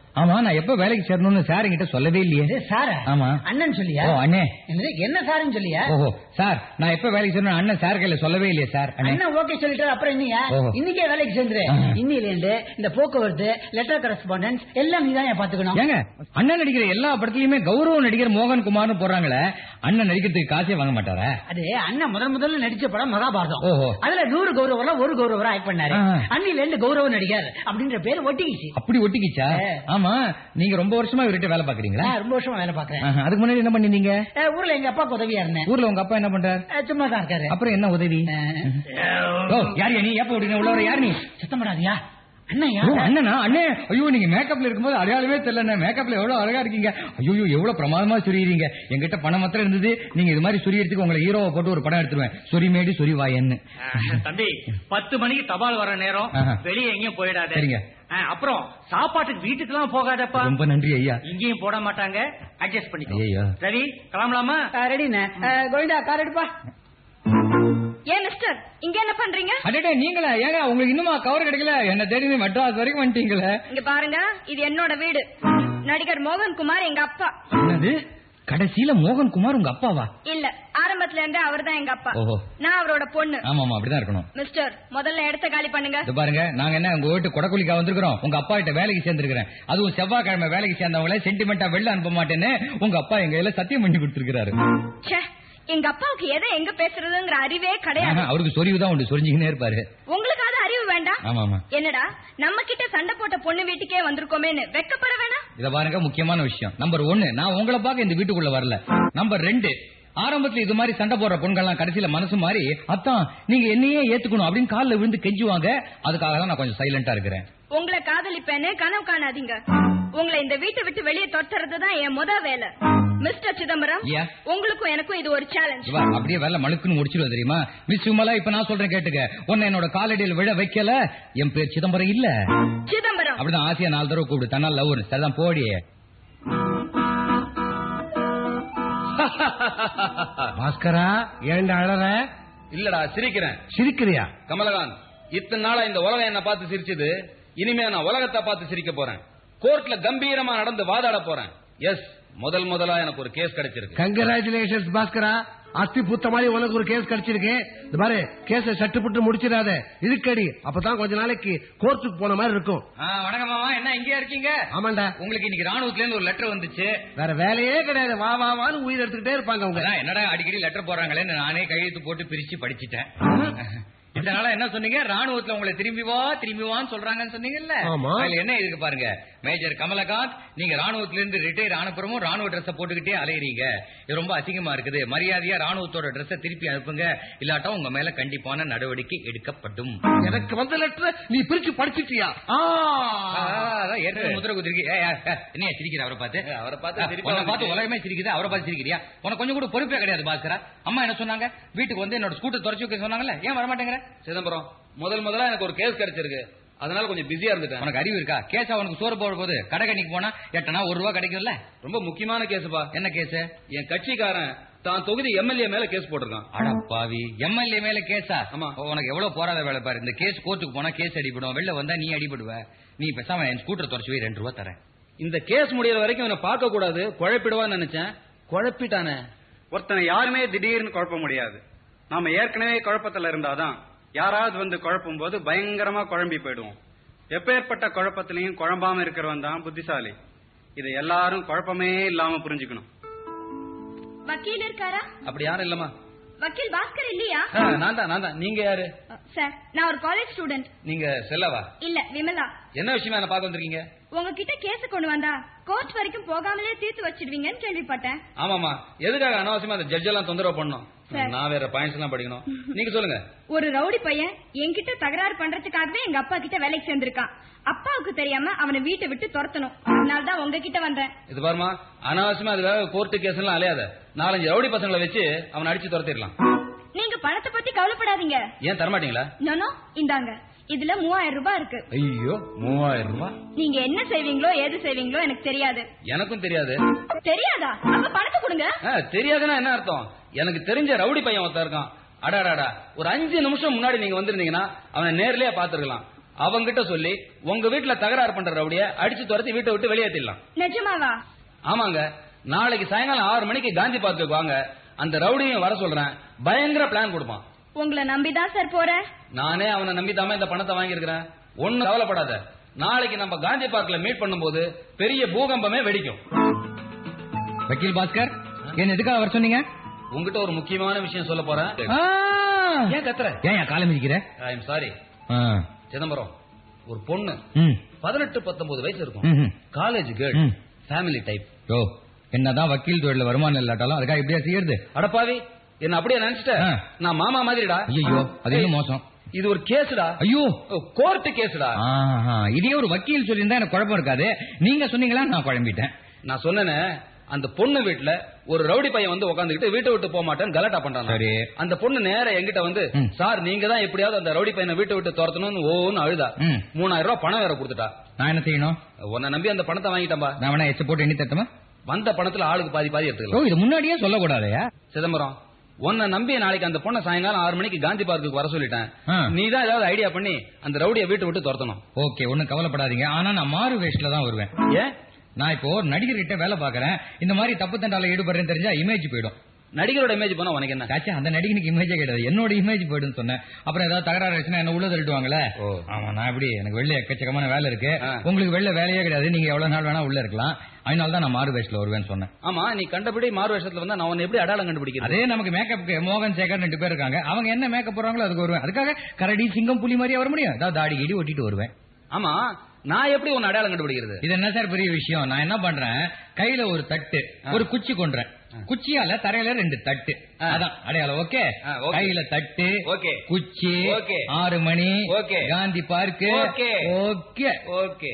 ஆமா நான் எப்ப வேலைக்கு சேரணும்னு சார் என்கிட்ட சொல்லவே இல்லையே சார ஆமா. அண்ணன் சொல்லியா ஓ அண்ணே என்னது, என்ன சாருன்னு சொல்லியா ஓஹோ சார் நான் எப்ப வேலைக்கு சேரணும் அண்ணன் சார் கையில சொல்லவே இல்லையே சார் அண்ணே அண்ணன் ஓகே சொல்லிட்டாரு அப்புறம் என்னையா ஓஹோ. இன்னைக்கே வேலைக்கு சேர்ந்துரு ஆஹா. இன்னிலேருந்து இந்த போக்குவரத்து லெட்டர் கரஸ்பாண்டன்ஸ் எல்லாம் நீ தான் பாத்துக்கணும் ஏங்க அண்ணன் நடிக்கிற எல்லா படத்துலயுமே கௌரவ நடிகர் மோகன் குமார்னு போடுறாங்களே அண்ணன் நடிக்கிறதுக்கு காசே வாங்க மாட்டாரா அது அண்ணன் முதல் முதல்ல நடிச்ச படம் மகாபாரதம் ஓஹோ. அதுல நூறு கௌரவரா ஒரு கௌரவரா ஆக்ட் பண்ணாரு ஆஹா. அன்னில இருந்து கௌரவ நடிகர் அப்படின்ற பேர் ஒட்டிக்கிச்சு அப்படி ஒட்டிக்கிச்சா ஏ. ஆமா நீங்க ரொம்ப வருஷமா இவர்கிட்ட வேலை பாக்குறீங்களா நான் ரொம்ப வருஷமா வேலை பாக்குறேன் ஆஹா, அதுக்கு முன்னாடி என்ன பண்ணிருந்தீங்க அஹ், ஊர்ல எங்க அப்பாவுக்கு உதவியா இருந்தேன் ஊர்ல உங்க அப்பா என்ன பண்றாரு அஹ், சும்மா தான் இருக்காரு அப்புறம் என்ன உதவி ஓ யார் நீ எப்ப விடுங்க உள்ளவர யார் நீ சத்தம் படாதியா அண்ணன் ஓ, யார் அண்ணனா அண்ணே ஐயோ நீங்க மேக்கப்ல இருக்கும்போது அடையாளமே தெரியல மேக்கப்ல எவ்வளவு அழகா இருக்கீங்க ஐயோ எவ்வளவு பிரமாதமா சுரியுறீங்க என்கிட்ட பணம் மாத்திரம் இருந்தது நீங்க இது மாதிரி சுரியறதுக்கு உங்களை ஹீரோவை போட்டு ஒரு படம் எடுத்துருவேன் சொரிமேடி சொரி வாயன்னு தம்பி பத்து மணிக்கு தபால் வர நேரம் ஆஹா. வெளியே எங்கேயும் போயிடாத சரிங்க. ஆ, அப்புறம் சாப்பாட்டுக்கு வீட்டுக்கு எல்லாம் போகாதப்பா ரொம்ப நன்றி ஐயா இங்கேயும் போட மாட்டாங்க அட்ஜஸ்ட் பண்ணிக்கோ ஐயையோ. ரவி கிளம்பலாமா ரெடிண்ணே கோவிந்தா கார் எடுப்பா ஏன் மிஸ்டர் இங்க என்ன பண்றீங்க அடடே நீங்களா ஏங்க உங்களுக்கு இன்னுமா கவர் கிடைக்கல என்ன தேடி மெட்ராஸ் வரைக்கும் வந்துட்டீங்களே இங்க பாருங்க இது என்னோட வீடு நடிகர் மோகன் குமார் எங்க அப்பா என்னது கடைசியில மோகன் குமார் உங்க அப்பாவா இல்ல ஆரம்பத்துல இருந்தே அவர் தான் எங்க அப்பா ஓஹோ. நான் அவரோட பொண்ணு ஆமா ஆமா அப்படிதான் இருக்கணும் மிஸ்டர் முதல்ல இடத்த காலி பண்ணுங்க இது பாருங்க நாங்க என்ன உங்க வீட்டு கொடக்குலிக்கா வந்திருக்கிறோம் உங்க அப்பா கிட்ட வேலைக்கு சேர்ந்திருக்கிறேன் அதுவும் செவ்வாய்க்கிழமை வேலைக்கு சேர்ந்தவங்கள சென்டிமெண்டா வெளில அனுப்ப மாட்டேன்னு உங்க அப்பா எங்க கையில சத்தியம் பண்ணி கொடுத்திருக்காரு ச்சே எங்க அப்பாவுக்கு எதை எங்க பேசுறதுங்கிற அறிவே கிடையாது அவருக்கு சொரிவுதான் உண்டு சொரிஞ்சுக்கினே இருப்பாரு உங்களுக்காவது அறிவு வேண்டாம் ஆமா ஆமா என்னடா நம்ம கிட்ட சண்டை போட்ட பொண்ணு வீட்டுக்கே வந்திருக்கோமேன்னு வெக்கப்பட வேணாம் இத பாருங்க முக்கியமான விஷயம் நம்பர் ஒன்னு நான் உங்களை பார்க்க இந்த வீட்டுக்குள்ள வரல நம்பர் ரெண்டு ஆரம்பத்துல இது மாதிரி சண்டை போடுற பொண்கள்லாம் கடைசியில மனசு மாறி அத்தான் நீங்க என்னையே ஏத்துக்கணும் அப்படின்னு கால்ல விழுந்து கெஞ்சுவாங்க அதுக்காக தான் நான் கொஞ்சம் சைலண்டா இருக்கிறேன் உங்களை காதலிப்பேன்னு கனவு காணாதீங்க உங்களை இந்த வீட்டை விட்டு வெளியே தொட்டுறது தான் என் முத வேலை மிஸ்டர் சிதம்பரம் Yeah. உங்களுக்கும் எனக்கும் இது ஒரு சேலஞ்ச் இவா அப்படியே வேலை மழுக்குன்னு முடிச்சிருவா தெரியுமா மிஸ் சுமலா இப்ப நான் சொல்றேன் கேட்டுக்க உன்னை என்னோட காலடியில் விழ வைக்கல என் பேர் சிதம்பரம் இல்ல சிதம்பரம் அப்படிதான் ஆசையா நாலு தடவை கூப்பிடு தன்னால் லவ் சரிதான் போடியே பாஸ்கரா ஏன்டா அழற இல்லடா சிரிக்கிறேன் சிரிக்கிறியா கமலகாந்த் இத்தனை நாளா இந்த உலகம் என்ன பார்த்து சிரிச்சது இனிமே நான் உலகத்தை பார்த்து சிரிக்க போறேன் கோர்ட்ல கம்பீரமா நடந்து வாதாட போறேன் எஸ் முதல் முதலா எனக்கு ஒரு கேஸ் கிடைச்சிருக்கு கங்கராச்சுலேஷன்ஸ் பாஸ்கரா அஸ்தி பூத்த மாதிரி உனக்கு ஒரு கேஸ் கிடைச்சிருக்கு இந்த பாரு கேஸ சட்டுப்பட்டு முடிச்சிடாத இதுக்கடி அப்பதான் கொஞ்ச நாளைக்கு கோர்ட்டுக்கு போன மாதிரி இருக்கும் வணக்கம் மாமா என்ன இங்கே இருக்கீங்க ஆமாண்டா உங்களுக்கு இன்னைக்கு ராணுவத்துல இருந்து ஒரு லெட்டர் வந்துச்சு வேற வேலையே கிடையாது வா வா வான்னு உயிர் எடுத்துக்கிட்டே இருப்பாங்க அவங்க அதான் என்னடா அடிக்கடி லெட்டர் போறாங்களேன்னு நானே கையெழுத்து போட்டு பிரிச்சு படிச்சிட்டேன் இதனால என்ன சொன்னீங்க ராணுவத்துல உங்களை திரும்பி வா திரும்பி வான்னு சொல்றாங்கன்னு சொன்னீங்கல்ல ஆமா. அதுல என்ன இருக்கு பாருங்க மேஜர் கமலகாந்த் நீங்க ராணுவத்துல இருந்து ரிட்டையர் ஆனப்புறமும் ராணுவ ட்ரெஸ் போட்டுக்கிட்டே அலையறீங்க இது ரொம்ப அசிங்கமா இருக்குது மரியாதையா ராணுவத்தோட ட்ரெஸ்ஸை திருப்பி அனுப்புங்க இல்லாட்டா உங்க மேல கண்டிப்பான நடவடிக்கை எடுக்கப்படும் எனக்கு வந்த லெட்டர் நீ பிரிச்சு படிச்சிட்டியா ஆ. ஆ, அதான் ஏற்கனவே முத்திரை குத்திருக்கு. ஏய், ஏய், ஏய், என்னையா சிரிக்கிற அவரை பார்த்து அவரை பார்த்தா ஆ, சிரிப்பா உன்னை பார்த்து வந்துச்சு. உலகமே சிரிக்குது அவரை பார்த்து சிரிக்கிறியா உனக்கு கொஞ்சம் கூட பொறுப்பே கிடையாது பாஸ்கரா அம்மா என்ன சொன்னாங்க வீட்டுக்கு வந்து என்னோட ஸ்கூட்டர் துறைச்சு வைக்க சொன்னாங்கல்ல ஏன் வர மாட்டேங்கிற சிதம்பரம் முதல் முதலா எனக்கு ஒரு கேஸ் கிடைச்சிருக்கு அதனால கொஞ்சம் பிஸியா இருந்துட்டேன் உனக்கு அறிவு இருக்கா கேஸா உனக்கு சோறு போட போது கடை கண்ணிக்கு போனா எட்டனா ஒரு ரூபா கிடைக்கும்ல ரொம்ப முக்கியமான கேஸுப்பா என்ன கேஸ் என் கட்சிக்காரன் தான் தொகுதி எம்எல்ஏ மேல கேஸ் போட்டிருக்கான் அட பாவி எம்எல்ஏ மேல கேஸா ஆமா. உனக்கு எவ்வளவு போராத வேலை பாரு இந்த கேஸ் கோர்ட்டுக்கு போனா கேஸ் அடிபடும் வெளில வந்தா நீ அடிபடுவ நீ பேசாம என் ஸ்கூட்டர் துறைச்சு போய் ரெண்டு ரூபா தரேன் இந்த கேஸ் முடியற வரைக்கும் இவனை பார்க்க கூடாது குழப்பிடுவான்னு நினைச்சேன் குழப்பிட்டானே ஒருத்தனை யாருமே திடீர்னு குழப்ப முடியாது நாம ஏற்கனவே குழப்பத்துல இருந்தாதான் யாராவது வந்து குழப்பும் போது பயங்கரமா குழம்பி போயிடுவோம் எப்பேற்பட்ட குழப்பத்திலையும் குழம்பாம இருக்கிறவன் தான் புத்திசாலி இதை எல்லாரும் குழப்பமே இல்லாம புரிஞ்சுக்கணும் வக்கீல் இருக்காரா அப்படி யாரும் இல்லம்மா வக்கீல் பாஸ்கர் இல்லையா ஆ, நான் தான் நான் தான் நீங்க யாரு சார் நான் ஒரு காலேஜ் ஸ்டூடெண்ட் நீங்க செல்லவா இல்ல விமலா என்ன விஷயமா என்ன பார்க்க வந்திருக்கீங்க உங்ககிட்ட கேஸ் கொண்டு வந்தா கோர்ட் வரைக்கும் போகாமலே தீர்த்து வச்சிடுவீங்கன்னு கேள்விப்பட்டேன் ஆமாமா எதுக்காக அனாவசியமா அந்த ஜட்ஜ் எல்லாம் தொந்தரவு பண்ணணும் சார். நான் வேற பாயிண்ட்ஸ் எல்லாம் படிக்கணும் நீங்க சொல்லுங்க ஒரு ரவுடி பையன் என்கிட்ட தகராறு பண்றதுக்காகவே எங்க அப்பா கிட்ட வேலைக்கு சேர்ந்திருக்கான் அப்பாவுக்கு தெரியாம அவனை வீட்டை விட்டு துரத்தணும் அதனால தான் உங்ககிட்ட வந்தேன் இது பாருமா அனாவசியமா அதுக்காக கோர்ட்டு கேஸ் எல்லாம் அலையாத நாலஞ்சு ரவுடி பசங்களை வச்சு அவனை அடிச்சு துரத்திடலாம் நீங்க பணத்தை பத்தி கவலைப்படாதீங்க ஏன் தரமாட்டீங்களா நோனோ இந்தாங்க இதுல மூவாயிரம் ரூபாய் இருக்கு ஐயோ மூவாயிரம் ரூபாய் நீங்க என்ன செய்வீங்களோ ஏது செய்வீங்களோ எனக்கு தெரியாது எனக்கும் தெரியாது தெரியாதா அப்ப பணத்தை கொடுங்க ஆ, தெரியாதுன்னா என்ன அர்த்தம் எனக்கு தெரிஞ்ச ரவுடி பையன் ஒருத்தன் இருக்கான் அடாடாடா ஒரு அஞ்சு நிமிஷம் முன்னாடி நீங்க வந்திருந்தீங்கன்னா அவனை நேர்லயே பாத்துருக்கலாம் அவங்கிட்ட சொல்லி உங்க வீட்டுல தகராறு பண்ற ரவுடிய அடிச்சு துரத்தி வீட்டை விட்டு வெளியேற்றிடலாம் நிஜமாவா ஆமாங்க நாளைக்கு சாயங்காலம் ஆறு மணிக்கு காந்தி பார்க்குக்கு வாங்க அந்த ரவுடியும் வர சொல்றேன் பயங்கர பிளான் கொடுப்பான் உங்களை நம்பிதான் சார் போறேன் நானே அவனை நம்பி தாம இந்த பணத்தை வாங்கியிருக்கிறேன் ஒண்ணும் கவலைப்படாத நாளைக்கு நம்ம காந்தி பார்க்ல மீட் பண்ணும்போது பெரிய பூகம்பமே வெடிக்கும் வக்கீல் பாஸ்கர் என்ன எதுக்காக வர சொன்னீங்க உங்ககிட்ட ஒரு முக்கியமான விஷயம் சொல்ல போறேன் ஏன் கத்துற ஏன் காலை மிதிக்கிற ஐ எம் சாரி சிதம்பரம் ஒரு பொண்ணு ம் பதினெட்டு பத்தொன்பது வயசு இருக்கும் ம்ஹும். காலேஜ் கேர்ள் ம். ஃபேமிலி டைப் யோ என்னதான் வக்கீல் தொழில வருமானம் இல்லாட்டாலும் அதுக்காக இப்படியா செய்யறது அடப்பாவி என்ன அப்படியே நினைச்சிட்ட ஆ. நான் மாமா மாதிரிடா ஐயோ அது இன்னும் மோசம் இது ஒரு கேஸ்டா ஐயோ கோர்ட் கேஸ்டா ஆஹா, இதே ஒரு வக்கீல் சொல்லியிருந்தா எனக்கு குழப்பம் இருக்காது நீங்க சொன்னீங்களா நான் குழம்பிட்டேன் நான் சொன்னேனே அந்த பொண்ணு வீட்டுல ஒரு ரவுடி பையன் வந்து உட்காந்துக்கிட்டு வீட்டை விட்டு போக மாட்டேன்னு கலாட்டா பண்றான் சரி. அந்த பொண்ணு நேரா என்கிட்ட வந்து ம். சார் நீங்க தான் எப்படியாவது அந்த ரவுடி பையனை வீட்டை விட்டு துரத்தணும்னு ஓன்னு அழுதா ம். மூணாயிரம் ரூபாய் பணம் வேற கொடுத்துட்டா நான் என்ன செய்யணும் உன்னை நம்பி அந்த பணத்தை வாங்கிட்டம்பா நான் வேணா எச்ச போட்டு எண்ணி தட்டுமா வந்த பணத்துல ஆளுக்கு பாதி பாதி ஓ எடுத்துக்கலாம் இது முன்னாடியே சொல்லக்கூடாதயா சிதம்பரம் உன்னை நம்பி நாளைக்கு அந்த பொண்ணை சாயங்காலம் ஆறு மணிக்கு காந்தி பார்க்குக்கு வர சொல்லிட்டேன் ஆ. நீ தான் ஏதாவது ஐடியா பண்ணி அந்த ரவுடியை வீட்டை விட்டு துரத்தணும் ஓகே ஒண்ணும் கவலைப்படாதீங்க ஆனா நான் மாறு வேஷ்ல தான் வருவேன் ஏன் நான் இப்போ ஒரு நடிகர்கிட்ட வேலை பாக்குறேன் இந்த மாதிரி தப்பு தண்டால ஈடுபடுறேன்னு தெரிஞ்சா இமேஜ் போயிடும் நடிகரோட இமேஜ் பண்ண உனக்கு என்ன சாச்சா அந்த நடிகனுக்கு இமேஜே கிடையாது என்னோட இமேஜ் போயிடுன்னு சொன்னேன் அப்புறம் ஏதாவது தகராறு ஆச்சுன்னா என்ன உள்ள தள்ளிட்டுவாங்களே ஓ. ஆமா நான் எப்படி எனக்கு வெள்ளை எக்கச்சக்கமான வேலை இருக்கு ஆ. உங்களுக்கு வெள்ளை வேலையே கிடையாது நீங்க எவ்வளவு நாள் வேணா உள்ள இருக்கலாம் அதனால தான் நான் மாறு வேஷ்ல வருவேன்னு சொன்னேன் ஆமா நீ கண்டபடி மாறு வேஷத்துல வந்தா நான் உன்னை எப்படி அடையாளம் கண்டுபிடிக்கிறது அதே நமக்கு மேக்கப்புக்கு மோகன் சேகர் ரெண்டு பேர் இருக்காங்க அவங்க என்ன மேக்கப் போடுறாங்களோ அதுக்கு வருவேன் அதுக்காக கரடி சிங்கம் புலி மாதிரியே வர முடியும் ஏதாவது தாடி கிடி ஒட்டிட்டு வருவேன் ஆமா நான் எப்படி உன்னை அடையாளம் கண்டுபிடிக்கிறது இது என்ன சார் பெரிய விஷயம் நான் என்ன பண்றேன் கையில ஒரு தட்டு ஒரு குச்சி கொண்டுறேன் குச்சியால தரையில ரெண்டு தட்டு ஆ. அதான் அடையாளம் ஓகே ஆ, okay. கையில தட்டு Okay. குச்சி Okay. ஆறு மணி Okay. Gandhi park Okay. Okay okay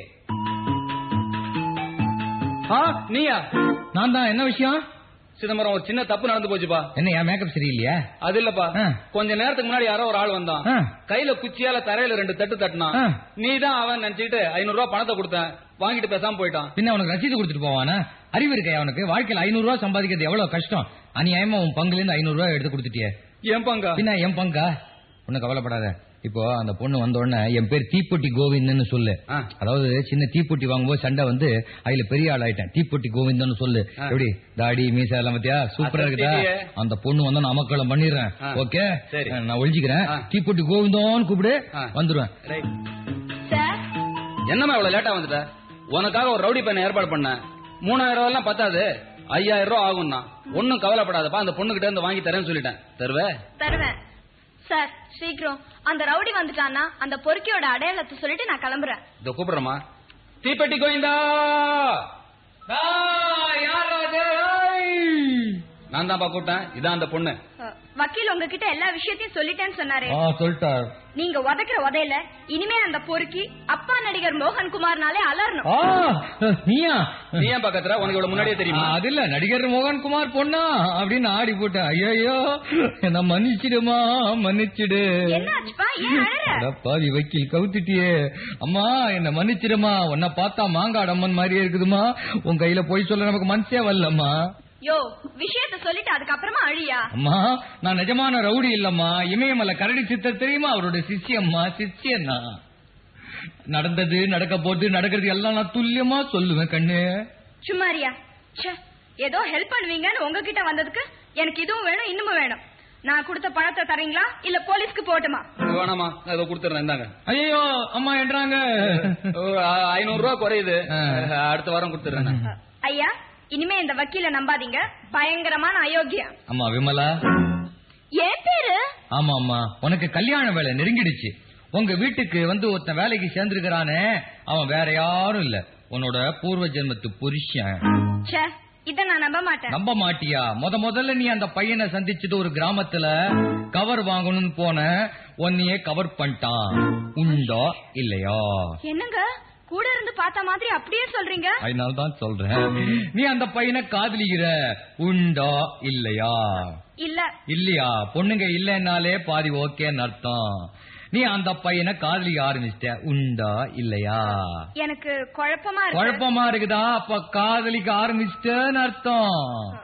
ஆ நீயா நான் தான் என்ன விஷயம் சிதம்பரம் ஒரு சின்ன தப்பு நடந்து போச்சுப்பா என்ன என் மேக்கப் சரியில்லையா அது இல்லப்பா ஆ. கொஞ்ச நேரத்துக்கு முன்னாடி யாரோ ஒரு ஆள் வந்தான் ஆ. கையில குச்சியால தரையில ரெண்டு தட்டு தட்டினான் ஆ. நீ தான் அவன் நினைச்சுக்கிட்டு ஐநூறு ரூபாய் பணத்தை கொடுத்தேன் வாங்கிட்டு பேசாம போயிட்டான் பின்ன அவனுக்கு ரசீது கொடுத்துட்டு போவானா அறிவு இருக்கா அவனுக்கு வாழ்க்கையில ஐநூறு ரூபாய் சம்பாதிக்கிறது எவ்வளவு கஷ்டம் அநியாயமா உன் பங்குல இருந்து ஐநூறு ரூபாய் எடுத்து கொடுத்துட்டியே ஏன் பங்கா பின்ன என் பங்கா ஒன்னும் கவலைப்படாத இப்போ அந்த பொண்ணு வந்த உடனே என் பேர் தீப்பொட்டி கோவிந்தன்னு சொல்லு ஆ. அதாவது சின்ன தீப்பொட்டி வாங்கும்போது சண்டை வந்து அதுல பெரிய ஆள் ஆயிட்டேன் தீப்பொட்டி கோவிந்தன்னு சொல்லு ஆ. எப்படி தாடி மீசா எல்லாம் பத்தியா சூப்பரா இருக்குதா அசத்திட்டியே. அந்த பொண்ணு வந்து நான் அமக்களம் பண்ணிடுறேன் ஆ. ஓகே சரி. நான் ஒழிஞ்சுக்கிறேன் ஆ. தீப்பொட்டி கோவிந்தோன்னு கூப்பிடு ஆ. வந்துருவேன் ரைட் சார் என்னம்மா இவ்வளவு லேட்டா வந்துட்ட உனக்காக ஒரு ரவுடி பையனை ஏற்பாடு பண்ணேன் மூணாயிரம் ரூபாய் எல்லாம் பத்தாது ஐயாயிரம் ரூபாய் ஆகும்னா ஒன்னும் கவலைப்படாதப்பா அந்த பொண்ணு கிட்ட இருந்து வாங்கி தரேன்னு சொல்லிட்டேன் தருவே தருவேன் சார் சீக்கிரம் அந்த ரவுடி வந்துட்டான்னா அந்த பொறுக்கியோட அடையாளத்தை சொல்லிட்டு நான் கிளம்புறேன் இதோ கூப்பிடுறமா தீப்பெட்டி கோவிந்தா நான் தான்ப்பா கூப்பிட்டேன் இதான் அந்த பொண்ணு அஹ், வக்கீல் உங்ககிட்ட எல்லா விஷயத்தையும் சொல்லிட்டேன்னு சொன்னாரு ஆ சொல்லிட்டார் நீங்க உதைக்கிற உதையில இனிமே அந்த பொறுக்கி அப்பா நடிகர் மோகன் குமார்னாலே அலறணும் ஆ நீயா நீ ஏன் பக்கத்துல உனக்கு இவ்வளவு முன்னாடியே தெரியுமா ஆ, அது இல்ல நடிகர் மோகன்குமார் பொண்ணா அப்படின்னு ஆடி போட்டேன் ஐயோ என்ன மன்னிச்சிடுமா மன்னிச்சிடு என்ன ஆச்சுப்பா ஏன் அழற அட பாவி வக்கீல் கவுத்துட்டியே அம்மா என்ன மன்னிச்சிடுமா உன்னை பார்த்தா மாங்காடு அம்மன் மாதிரியே இருக்குதுமா உன் கையில போய் சொல்ல நமக்கு மனசே வரலம்மா யோ விஷயத்த சொல்லிட்டு அதுக்கப்புறமா அழியா அம்மா நான் நிஜமான ரவுடி இல்லம்மா இமயமலை கரடி சித்தர் தெரியுமா அவரோட சிஷ்யம்மா சிஷ்யன்னா நடந்தது நடக்க போகுது நடக்கிறது எல்லாம் நான் துல்லியமா சொல்லுவேன் கண்ணு சும்மாரியா ச்சே ஏதோ ஹெல்ப் பண்ணுவீங்கன்னு உங்ககிட்ட வந்ததுக்கு எனக்கு இதுவும் வேணும் இன்னமும் வேணும் நான் கொடுத்த பணத்தை தரீங்களா இல்ல போலீஸ்க்கு போட்டுமா வேணாமா நான் இதோ கொடுத்துறேன் இந்தாங்க ஐயோ அம்மா என்றாங்க ஒரு ஆ- ஐநூறு ரூபாய் குறையுது ஆ. அடுத்த வாரம் கொடுத்துறேன் நான். ஐயா இனிமே இந்த வக்கீல நம்பாதீங்க பயங்கரமான அயோக்கியம் அம்மா விமலா ஏன் பேரு ஆமா ஆமா உனக்கு கல்யாண வேலை நெருங்கிடுச்சு உங்க வீட்டுக்கு வந்து ஒருத்தன் வேலைக்கு சேர்ந்திருக்கிறானே அவன் வேற யாரும் இல்ல உன்னோட பூர்வ ஜென்மத்து புருஷன் ச்சே இத நான் நம்ப மாட்டேன் நம்ப மாட்டியா முத முதல்ல நீ அந்த பையனை சந்திச்சது ஒரு கிராமத்துல கவர் வாங்கணும்னு போன உன்னையே கவர் பண்ணிட்டான் உண்டா இல்லையா என்னங்க கூட இருந்து பார்த்த மாதிரி அப்படியே சொல்றீங்க அதனால தான் சொல்றேன் நீ அந்த பையனை காதலிக்கிற உண்டா இல்லையா இல்ல இல்லையா பொண்ணுங்க இல்லைன்னாலே பாதி ஓகேன்னு அர்த்தம் நீ அந்த பையனை காதலிக்க ஆரம்பிச்சிட்ட உண்டா இல்லையா எனக்கு குழப்பமா இருக்கு குழப்பமா இருக்குதா அப்ப காதலிக்க ஆரம்பிச்சிட்டேன்னு அர்த்தம்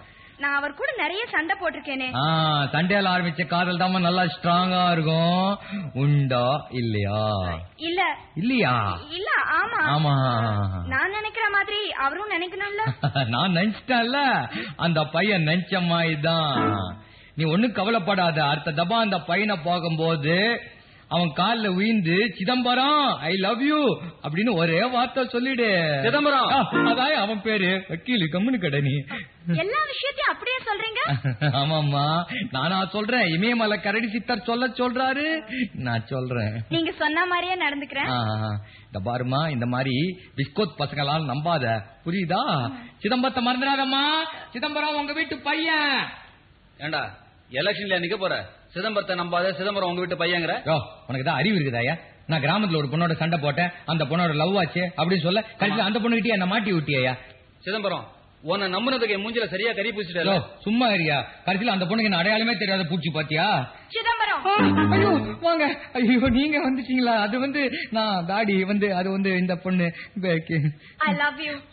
நான் அவர் கூட நிறைய சண்டை போட்டிருக்கேனே ஆ, சண்டையால ஆரம்பிச்ச காதல் தாமா நல்லா ஸ்ட்ராங்கா இருக்கும் உண்டா இல்லையா இல்ல இல்லையா இல்ல ஆமா ஆமா நான் நினைக்கிற மாதிரி அவரும் நினைக்கணும்ல நான் நினைச்சிட்டேன்ல அந்த பையன் நினைச்ச மாதிரிதான் நீ ஒண்ணும் கவலைப்படாத அடுத்த தபா அந்த பையனை பார்க்கும்போது அவன் கால்ல விழுந்து சிதம்பரம் ஐ லவ் யூ அப்படின்னு ஒரே வார்த்தை சொல்லிடு சிதம்பரம். ஆ, அதான் அவன் பேரு வக்கீல் கம்முனு கடை நீ எல்லா விஷயத்தையும் அப்படியே சொல்றீங்க ஆமாமா நானா சொல்றேன் இமயமலை கரடி சித்தர் சொல்ல சொல்றாரு நான் சொல்றேன் நீங்க சொன்ன மாதிரியே நடந்துக்கிறேன் ஆ, இந்த பாருமா இந்த மாதிரி பிஸ்கோத் பசங்களால் நம்பாத புரியுதா சிதம்பரத்தை மறந்துடாதம்மா சிதம்பரம் உங்க வீட்டு பையன் ஏண்டா எலெக்ஷன்ல நிக்க போற சிதம்பரத்தை நம்பாத சிதம்பரம் உங்க வீட்டு பையங்கிற யோ உனக்கு தான் அறிவு இருக்குதாயா நான் கிராமத்துல ஒரு பொண்ணோட சண்டை போட்டேன் அந்த பொண்ணோட லவ் ஆச்சு அப்படின்னு சொல்ல கடைசியில் அந்த பொண்ணுகிட்டயே என்ன மாட்டி விட்டியா சிதம்பரம் உன்னை நம்புனதுக்கு என் மூஞ்சில சரியா கறி யோ பூசிட்டல சும்மா இருயா கடைசியில் அந்த பொண்ணுக்கு என்ன அடையாளமே தெரியாத பூச்சி பாத்தியா சிதம்பரம் ஆ, ஐயோ வாங்க ஐயோ நீங்க வந்துட்டீங்களா அது வந்து நான் தாடி வந்து அது வந்து இந்த பொண்ணு இந்த- ஐ லவ் யூ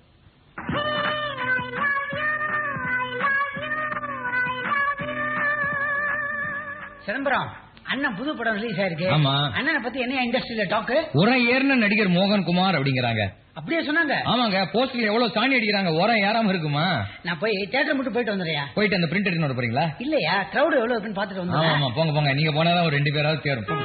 சிதம்பரம் அண்ணன் புது படம் ரிலீஸ் ஆயிருக்கு ஆமா. அண்ணனை பத்தி என்ன இண்டஸ்ட்ரியில டாக்கு உரம் ஏறின நடிகர் மோகன் குமார் அப்படிங்கிறாங்க அப்படியே சொன்னாங்க ஆமாங்க போஸ்டர்ல எவ்வளவு சாணி அடிக்கிறாங்க உரம் ஏறாம இருக்குமா நான் போய் தேட்டர் மட்டும் போயிட்டு வந்துடுறியா போயிட்டு அந்த பிரிண்ட் எடுத்து போறீங்களா இல்லையா கிரௌட் எவ்வளவு இருக்குன்னு பாத்துட்டு ஆமா வந்துடுறேன் ஆமா போங்க போங்க நீங்க போனாதான் ஒரு ரெண்டு பேராவது தேரும் போங்க.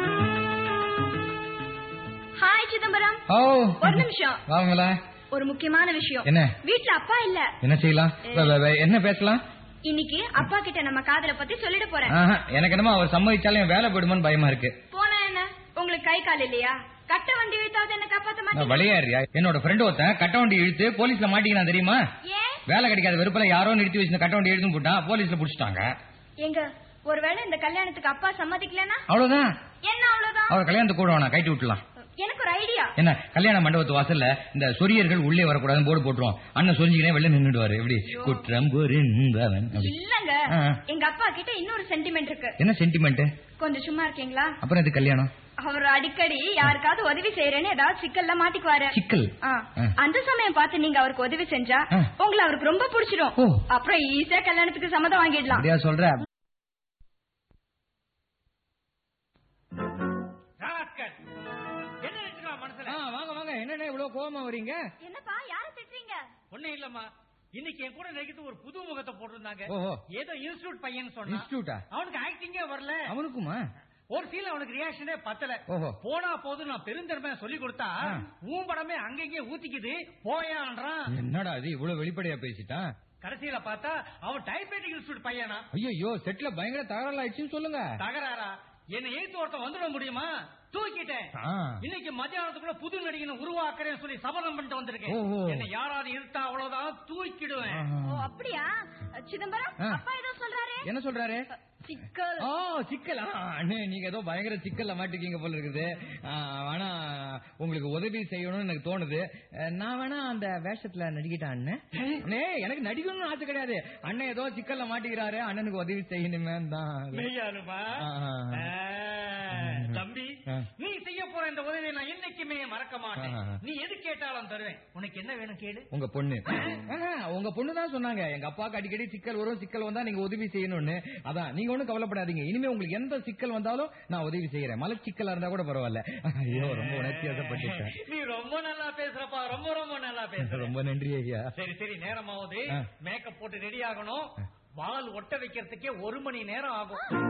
ஹாய் சிதம்பரம் ஓ ஒரு நிமிஷம் வாங்களா ஒரு முக்கியமான விஷயம் என்ன? வீட்ல அப்பா இல்ல என்ன செய்யலாம் வே- வே- வே- என்ன பேசலாம் இன்னைக்கு அப்பா கிட்ட நம்ம காதல பத்தி சொல்லிட போறேன் ஆஹா, எனக்கு என்னமோ அவர் சம்மதிச்சாலும் என் வேலை போயிடுமோன்னு பயமா இருக்கு போனா என்ன உங்களுக்கு கை கால் இல்லையா கட்ட வண்டி இழுத்தாவது என்ன காப்பாத்த நான் மாட்டீங்க விளையாடுறியா என்னோட ஃப்ரெண்ட் ஒருத்தன் கட்ட வண்டி இழுத்து போலீஸ்ல மாட்டிக்கினா தெரியுமா ஏன் வேலை கிடைக்காத வெறுப்புல யாரோ நிறுத்தி வச்சு கட்ட வண்டி இழுத்து போட்டான் போலீஸ்ல புடிச்சிட்டாங்க எங்க ஒருவேளை இந்த கல்யாணத்துக்கு அப்பா சம்மதிக்கலனா அவ்வளவுதான் என்ன அவ்வளவுதான் அவர் கல்யாணத்துக்கு கூட வேணாம் கைட்டு விட்டுலாம் எனக்கு ஒரு ஐடியா என்ன கல்யாண மண்டபத்து வாசல்ல இந்த சொரியர்கள் உள்ளே வரக்கூடாதுன்னு போர்டு போட்டுருவோம் அண்ணன் சொரிஞ்சுக்கினே வெளில நின்னுடுவாரு எப்படி குற்றம் புரிந்தவன் அப்படி இல்லங்க ஆ. எங்க அப்பா கிட்ட இன்னொரு சென்டிமெண்ட் இருக்கு என்ன சென்டிமெண்ட் கொஞ்சம் சும்மா இருக்கீங்களா அப்புறம் இது கல்யாணம் அவர் அடிக்கடி யாருக்காவது உதவி செய்யறேன்னு ஏதாவது சிக்கல்ல மாட்டிக்குவாரு சிக்கல் ஆ. ஆ. அந்த சமயம் பார்த்து நீங்க அவருக்கு உதவி செஞ்சா ஆ. உங்களை அவருக்கு ரொம்ப பிடிச்சிடும் ஓ. அப்புறம் ஈஸியா கல்யாணத்துக்கு சம்மதம் வாங்கிடலாம் அப்படியா சொல்ற ராஸ்கல். என்ன நினைச்சுக்கலாம் மனசுல வாங்க வாங்க என்னென்ன இவ்வளவு கோவமா வரீங்க என்னப்பா யார திட்டுறீங்க ஒண்ணு இல்லம்மா இன்னைக்கு என் கூட நடிக்கிறது ஒரு புது முகத்தை போட்டிருந்தாங்க ஓஹோ. ஏதோ இன்ஸ்டியூட் பையன் சொன்னா இன்ஸ்டியூட்டா அவனுக்கு ஆக்டிங்கே வரல அவனுக்குமா ஒரு சீன் அவனுக்கு ரியாக்ஷனே பத்தல ஓஹோ. போனா போதும் நான் பெருந்தன்மையா சொல்லி கொடுத்தா ஆ. உன் படமே அங்கங்கே ஊத்திக்குது போயான்றான் என்னடா இது இவ்வளவு வெளிப்படையா பேசிட்டான் கடைசியில பார்த்தா அவன் டைப்ரைட்டிங் இன்ஸ்டியூட் பையனா ஐயோ செட்ல பயங்கர தகராறு ஆயிடுச்சுன்னு சொல்லுங்க தகராறா என்ன ஏத்து ஒருத்தன் வந்துட முடியுமா தூக்கிட்டேன் ஆ. இன்னைக்கு மத்தியானத்துக்குள்ள புது நடிகனை உருவாக்குறேன்னு சொல்லி சபதம் பண்ணிட்டு வந்திருக்கேன் ஓஹோ. என்ன யாராவது இருத்தா அவ்வளவுதான் தூக்கிடுவேன் ஓ அப்படியா சிதம்பரம் ஆ. அப்பா ஏதோ சொல்றாரு என்ன சொல்றாரு சிக்கல் ஓ சிக்கல் ஆ, அண்ணே நீங்க ஏதோ பயங்கர சிக்கல்ல மாட்டிருக்கீங்க போல இருக்குது ஆ, வேணா உங்களுக்கு உதவி செய்யணும்னு எனக்கு தோணுது அஹ், நான் வேணா அந்த வேஷத்துல நடிக்கிட்டேன் அண்ணே அண்ணே எனக்கு நடிக்கணும்னு ஆசை கிடையாது அண்ணன் ஏதோ சிக்கல்ல மாட்டிக்கிறாரு அண்ணனுக்கு உதவி செய்யணுமே தான் மெய்யாலுமா ஆ, ஆ, ஆ. ஆ, தம்பி ஆ. நீ செய்ய போற இந்த உதவியை நான் என்னைக்குமே மறக்க மாட்டேன் ஆ, ஆ. நீ எது கேட்டாலும் தருவேன் உனக்கு என்ன வேணும் கேளு உங்க பொண்ணு ஆஹா, உங்க பொண்ணு தான் சொன்னாங்க எங்க அப்பாவுக்கு அடிக்கடி சிக்கல் வரும் சிக்கல் வந்தா நீங்க உதவி செய்யணும்னு அதான் நீங்க ஒண்ணும் கவலைப்படாதீங்க இனிமே உங்களுக்கு எந்த சிக்கல் வந்தாலும் நான் உதவி செய்யறேன் மலச்சிக்கலா இருந்தா கூட பரவாயில்ல ஐயோ ரொம்ப உணர்ச்சி வசப்பட்டுட்டேன் நீ ரொம்ப நல்லா பேசுறப்பா ரொம்ப ரொம்ப நல்லா பேசுற ரொம்ப நன்றி ஐயா சரி சரி நேரமாவது ஆ. மேக்கப் போட்டு ரெடி ஆகணும் வால் ஒட்ட வைக்கிறதுக்கே ஒரு மணி நேரம் ஆகும்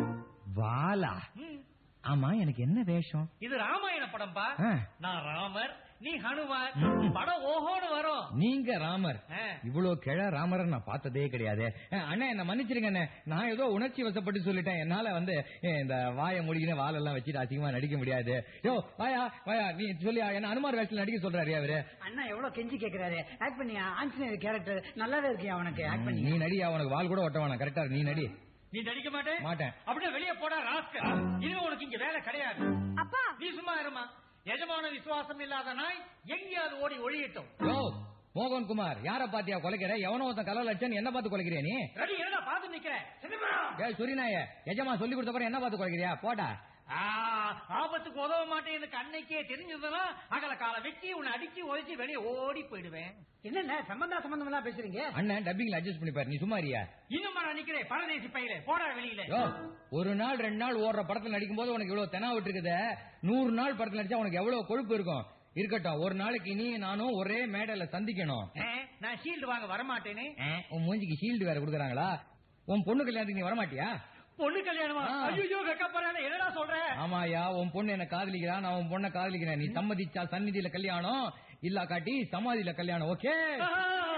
வாலா ம். ஆமா எனக்கு என்ன வேஷம் இது ராமாயண படம்பா ஆ. நான் ராமர் நீ ஹனுமான் ம். படம் ஓஹோன்னு வரும் நீங்க ராமர் ஆ. இவ்வளவு கிழ ராமரை நான் பார்த்ததே கிடையாது அஹ், அண்ணா என்ன மன்னிச்சிருங்க அண்ணே நான் ஏதோ உணர்ச்சி வசப்பட்டு சொல்லிட்டேன் என்னால வந்து அஹ், இந்த வாயை முடிக்கின வாலெல்லாம் வச்சுட்டு அசிங்கமா நடிக்க முடியாது யோ வாயா வாயா நீ சொல்லி என்ன அனுமார் வேஷத்துல நடிக்க சொல்றாரு அவரு அண்ணா எவ்வளவு கெஞ்சி கேக்குறாரு ஆக்ட் பண்ணி ஆஞ்சநேயர் கேரக்டர் நல்லாவே இருக்கு அவனுக்கு ஆக்ட் பண்ணி நீ நடி உனக்கு வால் கூட ஒட்ட வேணாம் கரெக்டா நீ நடி நீ நடிக்க மாட்டேன் மாட்டேன். அப்படியே வெளியே போடா ராஸ்கல் இனிமே உனக்கு இங்க வேலை கிடையாது அப்பா நீ சும்மா இருமா எஜமான விசுவாசம் இல்லாத நாய் எங்கேயாவது ஓடி ஒழியட்டும் யோ மோகன் குமார் யார பாத்தியா கொலைக்கிற எவனோ ஒருத்தன் கலர் லட்சன் என்ன பார்த்து கொலைக்கிறியா நீ ரவி என்னடா பார்த்து நிக்கிற சிதம்பரம் ஏய் சொரிநாய எஜமா சொல்லி கொடுத்த பிறகு என்ன பார்த்து கொலைக்கிறியா போடா ஆ, ஆபத்துக்கு உதவ மாட்டேன் எனக்கு அன்னைக்கே தெரிஞ்சதுன்னா அகல கால வெட்டி உன்னை அடிச்சு உதைச்சு வெளியே ஓடி போயிடுவேன் என்னென்ன சம்பந்தா சம்பந்தம் எல்லாம் பேசுறீங்க அண்ணன் டப்பிங்ல அட்ஜஸ்ட் பண்ணி பாரு நீ சும்மாரியா இன்னும் நான் நிக்கிறேன் பரதேசி பையில போடா வெளியில யோ, ஒரு நாள் ரெண்டு நாள் ஓடுற படத்துல நடிக்கும் போது உனக்கு இவ்வளவு தெனா விட்டுருக்குத நூறு நாள் படத்துல நடிச்சா உனக்கு எவ்வளவு கொழுப்பு இருக்கும் இருக்கட்டும் ஒரு நாளைக்கு நீ நானும் ஒரே மேடையில சந்திக்கணும் ஆ, நான் ஷீல்டு வாங்க வரமாட்டேனே ஆ, உன் மூஞ்சிக்கு ஷீல்டு வேற கொடுக்குறாங்களா உன் பொண்ணு கல்யாணத்துக்கு நீ வரமாட்டியா பொண்ணு கல்யாணமா ஆ. ஐயோ வெக்கப்படுறானே என்னடா சொல்ற ஆமாயா உன் பொண்ணு என்ன காதலிக்கிறா நான் உன் பொண்ணை காதலிக்கிறேன் நீ சம்மதிச்சா சந்நிதியில கல்யாணம் இல்லா காட்டி சமாதியில கல்யாணம் ஓகே ஆ.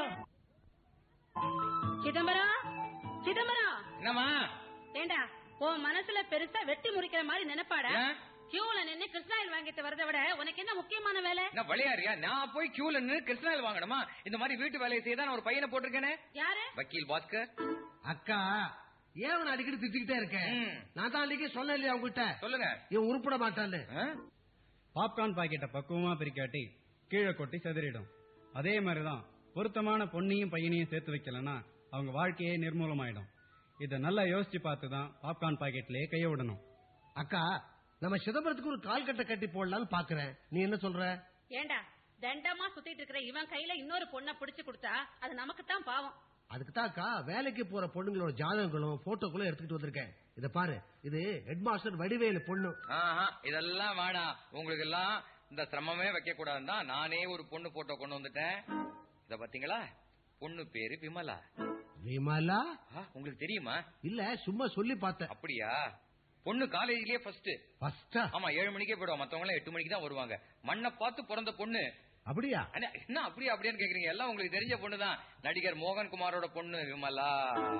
சிதம்பரம் சிதம்பரம் என்னம்மா ஏண்டா உன் மனசுல பெருசா வெட்டி முறிக்கிற மாதிரி நினைப்பாடா ஏன்? கியூல நின்னு கிருஷ்ணாயில் வாங்கிட்டு வரதை விட உனக்கு என்ன முக்கியமான வேலை என்ன விளையாடுறியா நான் போய் கியூல நின்று கிருஷ்ணாயில் வாங்கணுமா இந்த மாதிரி வீட்டு வேலையை செய்ய நான் ஒரு பையனை போட்டிருக்கேனே யாரு வக்கீல் பாஸ்கர் அக்கா ஏன் அவனை அடிக்கடி திட்டிக்கிட்டே இருக்கேன் ம். நான் தான் அன்னைக்கு சொன்னேன் இல்லையா உங்ககிட்ட சொல்லுங்க இவன் உருப்பட மாட்டான்னு ஆ? பாப்கார்ன் பாக்கெட்டை பக்குவமா பிரிக்காட்டி கீழே கொட்டி செதறிடும் அதே மாதிரிதான் பொருத்தமான பொண்ணையும் பையனையும் சேர்த்து வைக்கலன்னா அவங்க வாழ்க்கையே நிர்மூலமாயிடும் இத நல்லா யோசிச்சு பார்த்து தான் பாப்கார்ன் பாக்கெட்லயே கைய விடணும் அக்கா நம்ம சிதம்பரத்துக்கு ஒரு கால் கட்டை கட்டி போடலாம்னு பாக்குறேன் நீ என்ன சொல்ற ஏண்டா தண்டமா சுத்திட்டு இருக்கிற இவன் கையில இன்னொரு பொண்ணை புடிச்சு கொடுத்தா அது நமக்கு தான் பாவம் அதுக்கு தான்க்கா வேலைக்கு போற பொண்ணுங்களோட ஜாதகங்களும் போட்டோக்களும் எடுத்துக்கிட்டு வந்திருக்கேன் இத பாரு இது ஹெட் மாஸ்டர் வடிவேலு பொண்ணு ஆஹா, இதெல்லாம் வேணாம் உங்களுக்கு எல்லாம் இந்த சிரமமே வைக்க கூடாதுன்னு தான் நானே ஒரு பொண்ணு போட்டோ கொண்டு வந்துட்டேன் இத பாத்தீங்களா பொண்ணு பேரு விமலா விமலா ஆ, உங்களுக்கு தெரியுமா இல்ல சும்மா சொல்லி பார்த்தேன் அப்படியா பொண்ணு காலேஜ்லயே ஃபர்ஸ்ட் ஃபர்ஸ்டா ஆமா ஏழு மணிக்கே போயிடுவா மத்தவங்க எல்லாம் எட்டு மணிக்கு தான் வருவாங்க மண்ணை பார்த்து பிறந்த பொண்ணு அப்படியா அண்ணா, என்ன அப்படி அப்படின்னு கேக்குறீங்க எல்லாம் உங்களுக்கு தெரிஞ்ச பொண்ணு தான் நடிகர் மோகன் குமாரோட பொண்ணு விமலா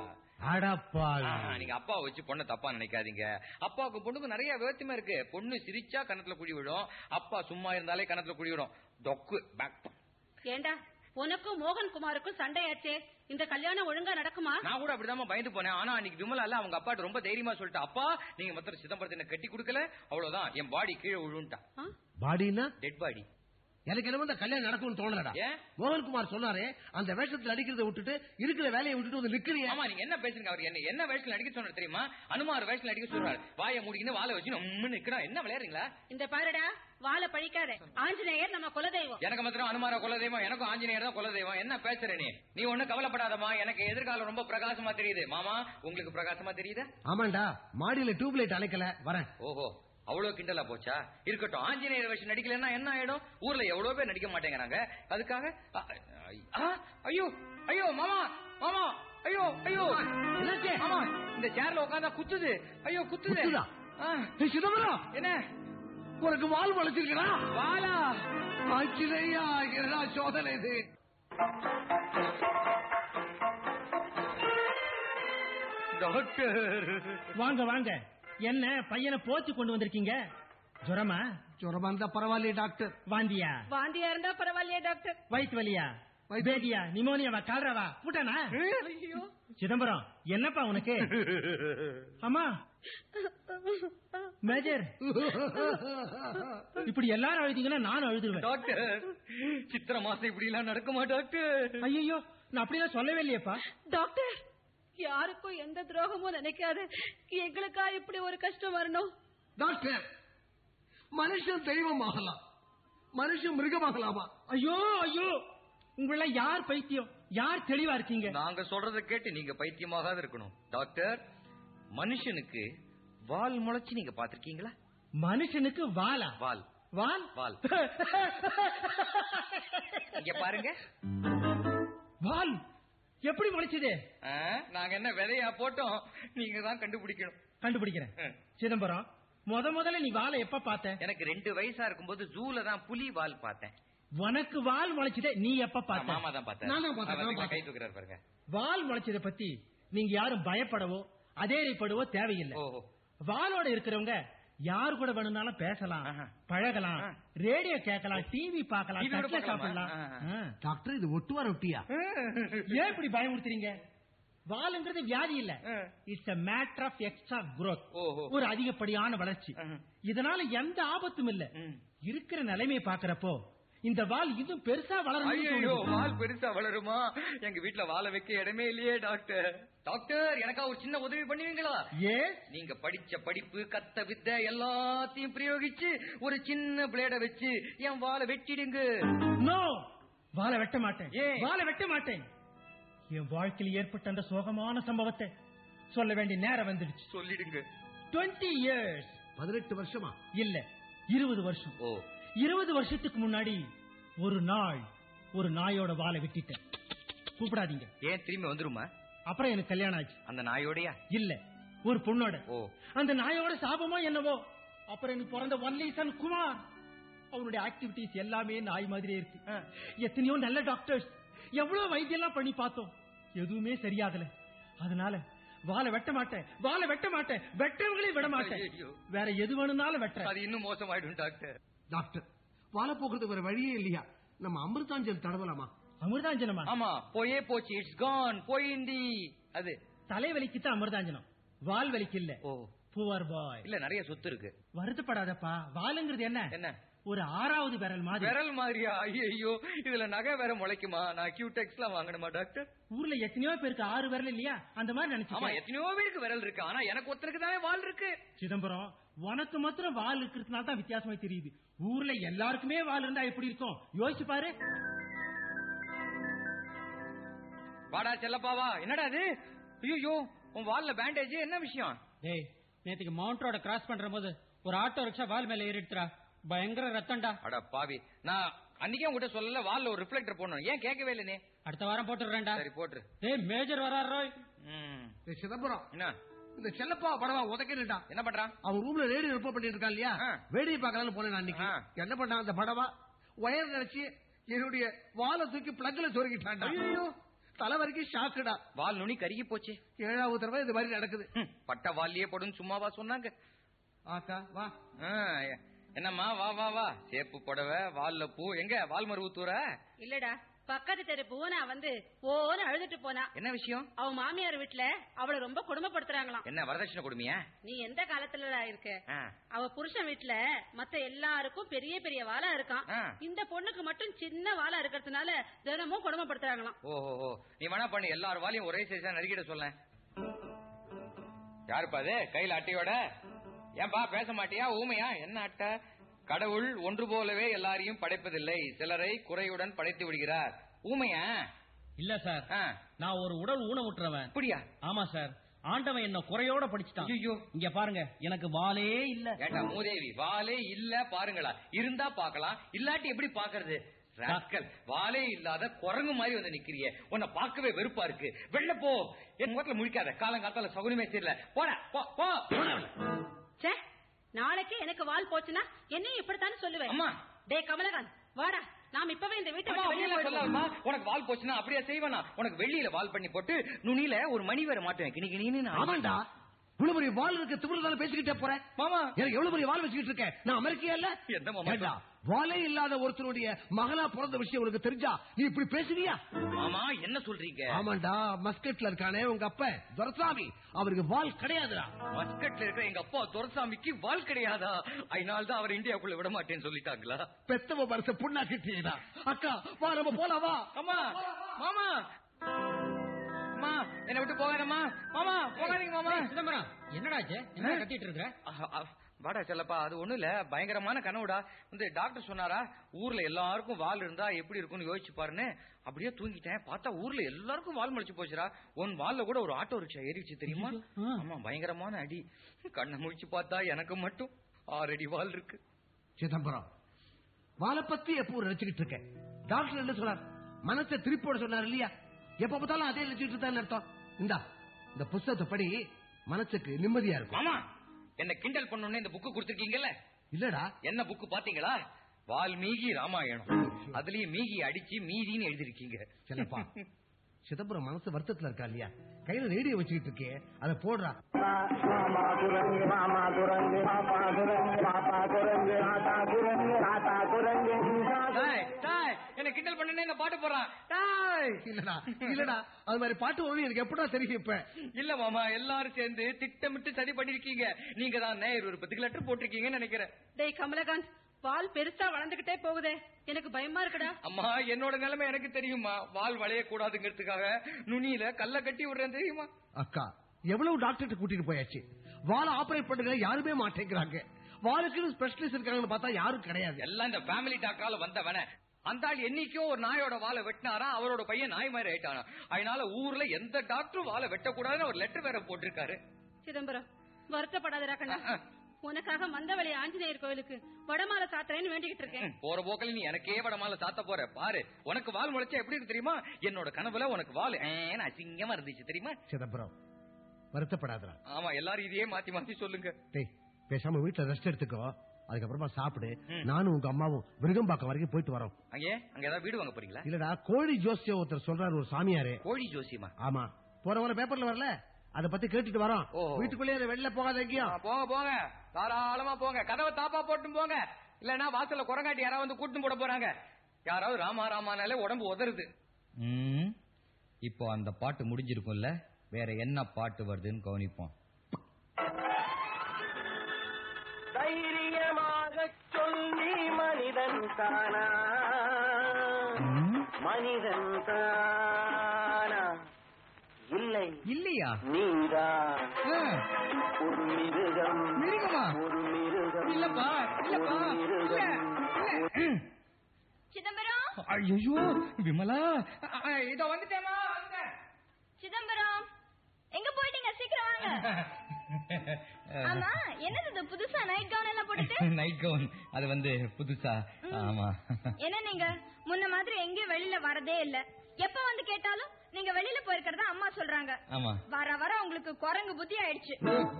அடப்பாவி ஆ, நீங்க அப்பாவை வச்சு பொண்ணை தப்பா நினைக்காதீங்க அப்பாவுக்கு பொண்ணுக்கு நிறைய வேற்றுமை இருக்கு பொண்ணு சிரிச்சா கணத்துல குழி விடும் அப்பா சும்மா இருந்தாலே கணத்துல குழி விடும் டொக்கு பேக் ஏண்டா உனக்கும் மோகன் குமாருக்கும் சண்டையாச்சே இந்த கல்யாணம் ஒழுங்கா நடக்குமா நான் கூட அப்படிதான் பயந்து போனேன் ஆனா அன்னைக்கு விமலால அவங்க அப்பாட்ட ரொம்ப தைரியமா சொல்லிட்டு அப்பா நீங்க மொத்தம் சிதம்பரத்தை என்ன கட்டி கொடுக்கல அவ்வளவுதான் என் பாடி கீழே விழுந்துட்டான் ஆ? பாடினா டெட் பாடி எனக்கு என்ன இந்த கல்யாணம் நடக்கும்னு தோணலடா ஏன்? மோகன்குமார் சொன்னாரு அந்த வேஷத்துல அடிக்கிறத விட்டுட்டு இருக்கிற வேலையை விட்டுட்டு வந்து நிக்கிறியா ஆமா நீங்க என்ன பேசுறீங்க அவர் என்ன என்ன வயசுல நடிக்க சொன்னாரு தெரியுமா அனுமார் வயசுல நடிக்க சொல்றாரு வாயை மூடிக்கின்னு வாழை வச்சு நம்ம நிக்கிறோம் என்ன விளையாடுறீங்களா இந்த பாருடா வாழை பழிக்காத ஆஞ்சநேயர் நம்ம குலதெய்வம் எனக்கு மாத்திரம் அனுமார குலதெய்வம் எனக்கும் ஆஞ்சநேயர் தான் குலதெய்வம் என்ன பேசுற நீ நீ ஒண்ணு கவலைப்படாதம்மா எனக்கு எதிர்காலம் ரொம்ப பிரகாசமா தெரியுது மாமா உங்களுக்கு பிரகாசமா தெரியுதா ஆமாண்டா மாடியில டியூப் லைட் அணைக்கல வரேன் ஓஹோ அவ்வளவு கிண்டலா போச்சா இருக்கட்டும் ஆஞ்சநேயர் வச்சு நடிக்கலன்னா என்ன ஆயிடும் ஊர்ல எவ்வளவு பேர் நடிக்க மாட்டேங்கிறாங்க அதுக்காக அ, ஆ, ஐயோ ஐயோ மாமா மாமா ஐயோ ஐயோ என்னாச்சு? மாமா இந்த சேர்ல உட்காந்தா குத்துது ஐயோ குத்துது குத்துதா? ஆ, ஏய், சிதம்பரம் என்ன உனக்கு வால் வளைச்சிருக்கா வாலா ஆச்சரியா என்னடா சோதனை இது டாக்டர் வாங்க வாங்க என்ன பையனை போச்சு கொண்டு வந்திருக்கீங்க ஜுரமா ஜுரமா இருந்தா பரவாயில்லையே டாக்டர் வாந்தியா வாந்தியா இருந்தா பரவாயில்லையே டாக்டர் வயிற்று வலியா பேதியா நிமோனியாவா கால்ராவா கூட்டானா ஐயோ சிதம்பரம் என்னப்பா உனக்கு அம்மா மேஜர் இப்படி எல்லாரும் அழுதீங்கன்னா நானும் அழுதுருவேன் டாக்டர் சித்திர மாசம் இப்படி எல்லாம் நடக்குமா டாக்டர் ஐயோ நான் அப்படிலாம் சொல்லவே இல்லையேப்பா டாக்டர் யாருக்கும் எந்த துரோகமும் நினைக்காத எங்களுக்கா இப்படி ஒரு கஷ்டம் வரணும் டாக்டர் மனுஷன் தெய்வம் ஆகலாம் மனுஷன் மிருகமாகலாமா ஐயோ ஐயோ உங்கள யார் பைத்தியம் யார் தெளிவா இருக்கீங்க நாங்க சொல்றத கேட்டு நீங்க பைத்தியமாகாத இருக்கணும் டாக்டர் மனுஷனுக்கு வால் முளைச்சு நீங்க பாத்திருக்கீங்களா மனுஷனுக்கு வாலா வால் வால் வால் இங்க பாருங்க வால் எப்படி முளைச்சது ஆ, நாங்க என்ன விதையா போட்டோம் நீங்க தான் கண்டுபிடிக்கணும் கண்டுபிடிக்கிறேன் ம். சிதம்பரம் முத முதல்ல நீ வாலை எப்ப பார்த்த எனக்கு ரெண்டு வயசா இருக்கும்போது ஜூல தான் புலி வால் பார்த்தேன் உனக்கு வால் முளைச்சதே நீ எப்ப நான் மாமா பார்த்த தான் பார்த்தேன் நான் தான் பார்த்தேன், அவர் நான் கை பார்த்தேன். தூக்குறாரு பாருங்க வால் முளைச்சதை பத்தி நீங்க யாரும் பயப்படவோ அதேறிப்படவோ தேவையில்லை ஓஹோ வாலோட இருக்கிறவங்க யார் கூட வேணும்னாலும் பேசலாம் ஆஹா. பழகலாம் ஆ. ரேடியோ கேட்கலாம் டிவி பார்க்கலாம் TV கூட தட்டுல பார்க்கலாமா? சாப்பிடலாம் ஆ. ஆ. டாக்டர் இது ஒட்டுவா ரொட்டியா ஏன் இப்படி பயமுறுத்துறீங்க வாலுங்கிறது வியாதி இல்ல ஆ. It's a matter of extra growth ஓஹோ. ஒரு அதிகப்படியான வளர்ச்சி ஆஹா. இதனால எந்த ஆபத்தும் இல்ல ம். இருக்கிற நிலைமையை பாக்குறப்போ இந்த வால் இன்னும் பெருசா ஐயோ வளரும் வால் பெருசா வளருமா எங்க வீட்ல வாழ வைக்க இடமே இல்லையே டாக்டர் டாக்டர் எனக்கா ஒரு சின்ன உதவி பண்ணுவீங்களா ஏ நீங்க படிச்ச படிப்பு கத்த வித்த எல்லாத்தையும் பிரயோகிச்சு ஒரு சின்ன பிளேட வச்சு என் வாழை வெட்டிடுங்க நோ வாழை வெட்ட மாட்டேன் ஏன்? வாழை வெட்ட மாட்டேன் என் வாழ்க்கையில் ஏற்பட்ட அந்த சோகமான சம்பவத்தை சொல்ல வேண்டிய நேரம் வந்துடுச்சு சொல்லிடுங்க 20 இயர்ஸ் பதினெட்டு வருஷமா இல்ல இருபது வருஷம் ஓ இருபது வருஷத்துக்கு முன்னாடி ஒரு நாள் ஒரு நாயோட வாழை வெட்டிட்டேன் கூப்பிடாதீங்க ஏன் திரும்பி வந்துருமா அப்புறம் எனக்கு கல்யாணம் ஆச்சு அந்த நாயோடயா இல்ல ஒரு பொண்ணோட ஓ அந்த நாயோட சாபமோ என்னவோ அப்புறம் எனக்கு பிறந்த ஒன்லி சன் குமார் அவனுடைய ஆக்டிவிட்டிஸ் எல்லாமே நாய் மாதிரியே இருக்கு எத்தனையோ நல்ல டாக்டர்ஸ் எவ்வளவு வைத்தியெல்லாம் பண்ணி பார்த்தோம் எதுவுமே சரியாகல அதனால வாழை வெட்ட மாட்டேன் வாழை வெட்ட மாட்டேன் வெட்டவங்களையும் விட மாட்டேன் ஐயையோ. வேற எது வேணும்னாலும் வெட்டுறேன் அது இன்னும் மோசமாயிடும் டாக்டர் டாக்டர் வாழ போகிறதுக்கு வேற வழியே இல்லையா நம்ம அமிர்தாஞ்சல் தடவலாமா அமிர்தாஞ்சனமா ஆமா போயே போச்சு இட்ஸ் கான் போயிந்தி அது தலைவலிக்கு தான் அமிர்தாஞ்சனம் வால் வலிக்கு இல்ல ஓ புவர் பாய் இல்ல நிறைய சொத்து இருக்கு வருத்தப்படாதப்பா வாலுங்கிறது என்ன என்ன ஒரு ஆறாவது விரல் மாதிரி விரல் மாதிரியா ஐயோ இதுல நகை வேற முளைக்குமா நான் கியூடெக்ஸ் எல்லாம் வாங்கணுமா டாக்டர் ஊர்ல எத்தனையோ பேருக்கு ஆறு விரல் இல்லையா அந்த மாதிரி ஆமா நினைச்சு எத்தனையோ பேருக்கு விரல் இருக்கு ஆனா எனக்கு ஒருத்தருக்கு தானே வால் இருக்கு சிதம்பரம் உனக்கு மாத்திரம் வால் இருக்கிறதுனால தான் வித்தியாசமா தெரியுது ஊர்ல எல்லாருக்குமே வால் இருந்தா எப்படி இருக்கும் யோசிச்சு பாரு வாடா செல்லப்பாவா என்னடா அது ஐயோ உன் வால்ல பேண்டேஜ் என்ன விஷயம் டேய் நேத்துக்கு மவுண்ட் ரோட கிராஸ் பண்ற போது ஒரு ஆட்டோ ரிக்ஷா வால் மேல ஏறிடுறா பயங்கர ரத்தம்டா அட பாவி நான் அன்னைக்கே உங்ககிட்ட சொல்லல வால்ல ஒரு ரிஃப்ளெக்டர் போடணும் ஏன் கேட்கவே இல்லை நீ அடுத்த வாரம் போட்டுடுறேன்டா சரி போட்டுரு டேய் மேஜர் வராரு ரோய் ம். ஏய், சிதம்பரம் என்ன இந்த செல்லப்பா படவா உதக்கிட்டான் என்ன பண்றான் அவன் ரூம்ல ரேடியோ ரிப்போர்ட் பண்ணிட்டு இருக்கான் இல்லையா ஆ. வேடியை பார்க்கலாம்னு போனேன் நான் அன்னைக்கு ஆ. என்ன பண்ணான் அந்த படவா ஒயர் நினைச்சு என்னுடைய வாழை தூக்கி பிளக்ல சொருகிட்டான்டா தலை வரைக்கும் ஷாக்குடா வால் நுனி கருகி போச்சு ஏழாவது தடவை இது மாதிரி நடக்குது ஹம், பட்ட வால்லையே போடுன்னு சும்மாவா சொன்னாங்க ஆக்கா வா ஆ, என்னம்மா வா வா வா சேப்பு புடவை வால்ல பூ எங்க வால்மரு ஊத்தூர இல்லடா பக்கத்து தெரு பூனா வந்து போன்னு அழுதுட்டு போனா என்ன விஷயம் அவ மாமியார் வீட்டுல அவளை ரொம்ப கொடுமைப்படுத்துறாங்களாம் என்ன வரதட்சணை கொடுமையா நீ எந்த காலத்துல இருக்க ஆ. அவ புருஷன் வீட்டுல மத்த எல்லாருக்கும் பெரிய பெரிய வாளா இருக்கான் ஆ. இந்த பொண்ணுக்கு மட்டும் சின்ன வாளா இருக்கிறதுனால தினமும் கொடுமைப்படுத்துறாங்களாம் ஓஹோ ஓ நீ வேணா பண்ணு எல்லார் வாலையும் ஒரே சைஸா நறுக்கிட சொல்ல யாருப்பா அது கையில அட்டையோட ஏன்பா பேச மாட்டியா ஊமையா என்ன அட்டை கடவுள் ஒன்று போலவே எல்லாரையும் படைப்பதில்லை சிலரை குறையுடன் படைத்து விடுகிறார் ஊமையா இல்ல சார் ஆ, நான் ஒரு உடல் ஊனமுற்றவன் அப்படியா ஆமா சார் ஆண்டவன் என்ன குறையோட படிச்சுட்டான் ஐயோ இங்க பாருங்க எனக்கு வாலே இல்ல ஏண்டா மூதேவி வாலே இல்ல பாருங்களா இருந்தா பார்க்கலாம் இல்லாட்டி எப்படி பாக்குறது ராஸ்கல் வாலே இல்லாத குரங்கு மாதிரி வந்து நிக்கிறியே உன்னை பார்க்கவே வெறுப்பா இருக்கு வெளில போ என் முகத்துல முழிக்காத காலங்காத்தால சகுனமே தெரியல போட போ போ ச்சே நாளைக்கு எனக்கு வால் போச்சுன்னா என்னையும் இப்படித்தானே சொல்லுவேன் அம்மா. டே கமலகாந்த் வாடா நாம் இப்பவே இந்த வீட்டை அம்மா, விட்டு வெளியே அப்படியெல்லாம் போயிடுவோம். சொல்லாதம்மா. உனக்கு வால் போச்சுன்னா அப்படியே செய்வேனா உனக்கு வெள்ளியில வால் பண்ணி போட்டு நுனியில ஒரு மணி வேற மாட்டுவேன் கிணி கிணின்னு நான். ஆமாண்டா இவ்வளவு பெரிய வால் இருக்கு திமிர்தால பேசிக்கிட்டே போறேன் மாமா எனக்கு எவ்வளவு பெரிய வால் வச்சுக்கிட்டு இருக்கேன் நான் அமெரிக்கா இல்ல எந்த மாமா? ஏண்டா, வாலே இல்லாத ஒருத்தருடைய மகளா பிறந்த விஷயம் உனக்கு தெரிஞ்சா நீ இப்படி பேசுவியா மாமா என்ன சொல்றீங்க ஆமாண்டா மஸ்கட்ல இருக்கானே உங்க அப்ப துரசாமி அவருக்கு வால் கிடையாதுடா மஸ்கட்ல இருக்கிற எங்க அப்பா துரசாமிக்கு வால் கிடையாதா அதனால தான் அவர் இந்தியாக்குள்ள விட மாட்டேன்னு சொல்லிட்டாங்களா பெத்தவ மனச புண்ணா கிட்டியடா அக்கா வா நம்ம போலாம் வா அம்மா மாமா அம்மா என்ன விட்டு போகாதம்மா மாமா போகாதீங்க மாமா ஏய், சிதம்பரம் என்னடாச்சு என்ன கத்திட்டு இருக்க அஹ், அஹ், வாடா செல்லப்பா அது ஒண்ணு இல்ல பயங்கரமான கனவுடா வந்து டாக்டர் சொன்னாரா ஊர்ல எல்லாருக்கும் வால் இருந்தா எப்படி இருக்கும்னு யோசிச்சு பாருன்னு அப்படியே தூங்கிட்டேன் பார்த்தா ஊர்ல எல்லாருக்கும் வால் முளைச்சு போச்சுடா உன் வால்ல கூட ஒரு ஆட்டோ ரிக்ஷா ஏறிச்சு தெரியுமா ஆமா பயங்கரமான அடி கண்ணை முழிச்சு பார்த்தா எனக்கு மட்டும் ஆறு அடி வால் இருக்கு சிதம்பரம் வாழை பத்தி எப்போ நினைச்சுக்கிட்டு இருக்கேன் டாக்டர் என்ன சொன்னார் மனசை திருப்போட சொன்னார் இல்லையா எப்ப பார்த்தாலும் அதே நினைச்சுட்டு இருந்தான்னு அர்த்தம் இந்தா இந்த புஸ்தகத்தை படி மனசுக்கு நிம்மதியா இருக்கும் மாமா என்ன கிண்டல் பண்ணணும்னு இந்த புக்கு கொடுத்துருக்கீங்கல்ல இல்லடா என்ன புக்கு பாத்தீங்களா வால்மீகி ராமாயணம் அதுலயும் மீகி அடிச்சு மீதின்னு எழுதிருக்கீங்க சிலப்பா சிதம்பரம் மனசு வருத்தத்துல இருக்கா இல்லையா கையில ரேடியோ வச்சுக்கிட்டு இருக்கே அதை போடுறா மாமா குரங்கு மாமா குரங்கு பாப்பா குரங்கு பாப்பா குரங்கு ஆத்தா குரங்கு ஆத்தா குரங்கு டாய், டாய், என்ன கிண்டல் பண்ணனே இந்த பாட்டு போறான் டாய். இல்லடா இல்லடா அது மாதிரி பாட்டு வரும் எனக்கு எப்படா தெரியும் இப்ப இல்ல மாமா எல்லாரும் சேர்ந்து திட்டமிட்டு சதி பண்ணிருக்கீங்க நீங்க தான் நேர் விருப்பத்துக்கு லெட்டர் போட்டிருக்கீங்கன்னு நினைக்கிறேன் டேய் கமலகாந்த் பால் பெருசா வளர்ந்துகிட்டே போகுதே எனக்கு பயமா இருக்குடா அம்மா என்னோட நிலைமை எனக்கு தெரியுமா வால் வளைய கூடாதுங்கிறதுக்காக நுனியில கல்ல கட்டி விடுறேன் தெரியுமா அக்கா எவ்வளவு டாக்டர்கிட்ட கூட்டிட்டு போயாச்சு வாழை ஆபரேட் பண்ணுங்க யாருமே மாட்டேங்கிறாங்க வாளுக்குன்னு ஸ்பெஷலிஸ்ட் இருக்காங்கன்னு பார்த்தா யாரும் கிடையாது எல்லாம் இந்த ஃபேமிலி டாக்கால வந்தவன அந்த ஆள் என்னைக்கோ ஒரு நாயோட வாழை வெட்டினாரா அவரோட பையன் நாய் மாதிரி ஆயிட்டானா அதனால ஊர்ல எந்த டாக்டரும் வாழை வெட்டக்கூடாதுன்னு ஒரு லெட்டர் வேற போட்டிருக்காரு சிதம்பரம் வருத்தப்படாதடா கண்ணா உனக்காக மந்தவழி ஆஞ்சநேயர் கோயிலுக்கு வடமாலை சாத்துறேன்னு வேண்டிக்கிட்டு இருக்கேன் போற போக்கல நீ எனக்கே வடமால சாத்த போற பாரு உனக்கு வால் முளைச்சா எப்படி இருக்கு தெரியுமா என்னோட கனவுல உனக்கு வால் ஏன்னு அசிங்கமா இருந்துச்சு தெரியுமா சிதம்பரம் வருத்தப்படாதடா ஆமா எல்லாரும் இதையே மாத்தி மாத்தி சொல்லுங்க டேய் பேசாம வீட்டுல ரெஸ்ட் எடுத்துக்கோ அதுக்கப்புறமா சாப்பிடு நானும் உங்க அம்மாவும் விருகம்பாக்கம் வரைக்கும் போயிட்டு வரோம் அங்கே அங்க ஏதாவது வீடு வாங்க போறீங்களா இல்லடா கோழி ஜோசியம் ஒருத்தர் சொல்றாரு ஒரு சாமியாரு கோழி ஜோசியமா ஆமா போற வர பேப்பர்ல வரல அத பத்தி கேட்டுட்டு வரோம் ஓ. வீட்டுக்குள்ளேயே வெளில போகாத எங்கேயும் ஆ, போங்க போங்க தாராளமா போங்க கதவை தாப்பா போட்டு போங்க இல்லன்னா வாசல்ல குரங்காட்டி யாராவது வந்து கூட்டு போட போறாங்க யாராவது ராமா ராமானாலே உடம்பு உதறுது இப்போ அந்த பாட்டு முடிஞ்சிருக்கும்ல வேற என்ன பாட்டு வருதுன்னு கவனிப்போம் தைரியமாக சொல்லி மனிதன் தானா மனிதன் தானா இல்லை இல்லையா நீதான் ஆ, ஒரு மிருகம் மிருகமா? ஒரு மிருகம் இல்லப்பா, இல்லப்பா, ஒரு மிருகம் சிதம்பரம் ஐயோ விமலா இதோ வந்துட்டேமா வந்துட்டேன் சிதம்பரம் எங்க போயிட்டீங்க சீக்கிரம் வாங்க ஆமா என்னது இது புதுசா நைட் கவுன் எல்லாம் போட்டுட்டு நைட் கவுன் அது வந்து புதுசா ஆமா என்ன நீங்க முன்ன மாதிரி எங்கேயும் வெளியில வரதே இல்ல எப்ப வந்து கேட்டாலும் நீங்க வெளியில போயிருக்கிறதா அம்மா சொல்றாங்க ஆமா வர வர உங்களுக்கு குரங்கு புத்தி ஆயிடுச்சு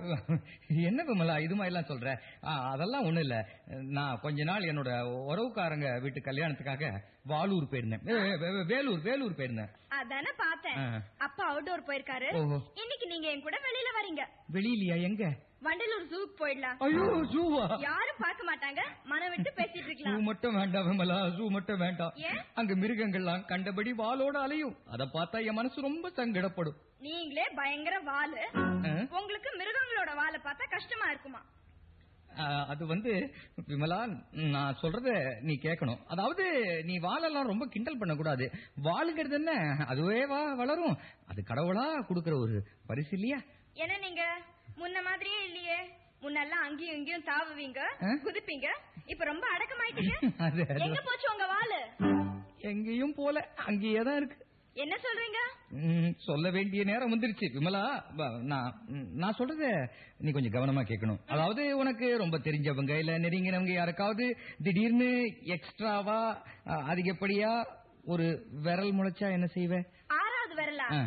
என்ன விமலா இது மாதிரி எல்லாம் சொல்ற ஆ, அதெல்லாம் ஒண்ணு இல்ல நான் கொஞ்ச நாள் என்னோட உறவுக்காரங்க வீட்டு கல்யாணத்துக்காக வாலூர் போயிருந்தேன் ஏ, வே- வே- வேலூர் வேலூர் போயிருந்தேன் அதானே பார்த்தேன் ஆ. அப்பா அவுட்டோர் போயிருக்காரு ஓஹோ. இன்னைக்கு நீங்க என் கூட வெளியில வரீங்க வெளியிலயா எங்க வண்டலூர் ஜூக்கு போயிடலாம் ஐயோ ஜூவா யாரும் பார்க்க மாட்டாங்க மனம் விட்டு பேசிட்டு ஜூ இருக்கலாம் மட்டும் வேண்டாம் விமலா ஜூ மட்டும் வேண்டாம் ஏன்? அங்க மிருகங்கள்லாம் கண்டபடி வாளோட அலையும் அத பார்த்தா என் மனசு ரொம்ப சங்கடப்படும் நீங்களே பயங்கர வாலு ஆ? உங்களுக்கு மிருகங்களோட வாலை பார்த்தா கஷ்டமா இருக்குமா ஆ, அது வந்து விமலா நான் சொல்றத நீ கேட்கணும் அதாவது நீ வாழெல்லாம் ரொம்ப கிண்டல் பண்ணக்கூடாது வாளுங்கிறது என்ன அதுவே வா வளரும் அது கடவுளா கொடுக்கிற ஒரு பரிசு இல்லையா ஏன்னா நீங்க முன்ன மாதிரியே இல்லையே முன்னெல்லாம் அங்கேயும் இங்கேயும் தாவுவீங்க ஆ? குதிப்பீங்க இப்ப ரொம்ப அடக்கமாயிட்டீங்க அது அது எங்க போச்சு உங்க வாலு எங்கேயும் போல அங்கேயே தான் இருக்கு என்ன சொல்றீங்க ம், சொல்ல வேண்டிய நேரம் வந்துருச்சு விமலா வ- நான் ம், நான் சொல்றத நீ கொஞ்சம் கவனமா கேட்கணும் அதாவது உனக்கு ரொம்ப தெரிஞ்சவங்க இல்ல நெருங்கினவங்க யாருக்காவது திடீர்னு எக்ஸ்ட்ராவா அ, அதிகப்படியா ஒரு விரல் முளைச்சா என்ன செய்வ ஆறாவது வரல ஆ.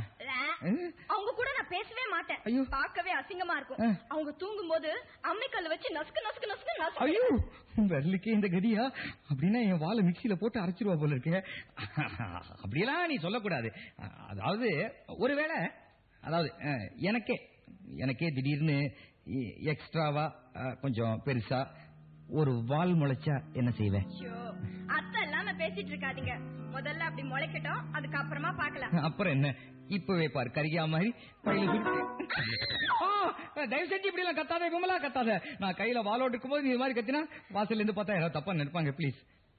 அவங்க கூட நான் பேசவே மாட்டேன் ஐயோ. பார்க்கவே அசிங்கமா இருக்கும் ஆ. அவங்க தூங்கும் போது அம்மிக்கல்ல வச்சு நசுக்கு நசுக்கு நசுக்கு நசுக்கு ஐயோ விரலுக்கே இந்த கதியா அப்படின்னா என் வாழை மிக்சியில போட்டு அரைச்சிருவா போல இருக்கே அப்படியெல்லாம் நீ சொல்லக்கூடாது அதாவது ஒருவேளை அதாவது அஹ், எனக்கே எனக்கே திடீர்னு எ- எக்ஸ்ட்ராவா அஹ், கொஞ்சம் பெருசா ஒரு வால் முளைச்சா என்ன செய்வேன் ஐயோ அத்தை இல்லாம பேசிட்டு இருக்காதீங்க முதல்ல அப்படி முளைக்கட்டும் அதுக்கப்புறமா பார்க்கலாம் அப்புறம் என்ன இப்பவே பாரு கரியா மாதிரி பையில சுருட்டு. ஆ, தயவு செஞ்சு இப்படி எல்லாம் கத்தாத விமலா கத்தாத நான் கையில வாலோட்டு இருக்கும்போது நீ இது மாதிரி கத்தினா வாசல்ல இருந்து பார்த்தா யாராவது தப்பா நினைப்பாங்க ப்ளீஸ்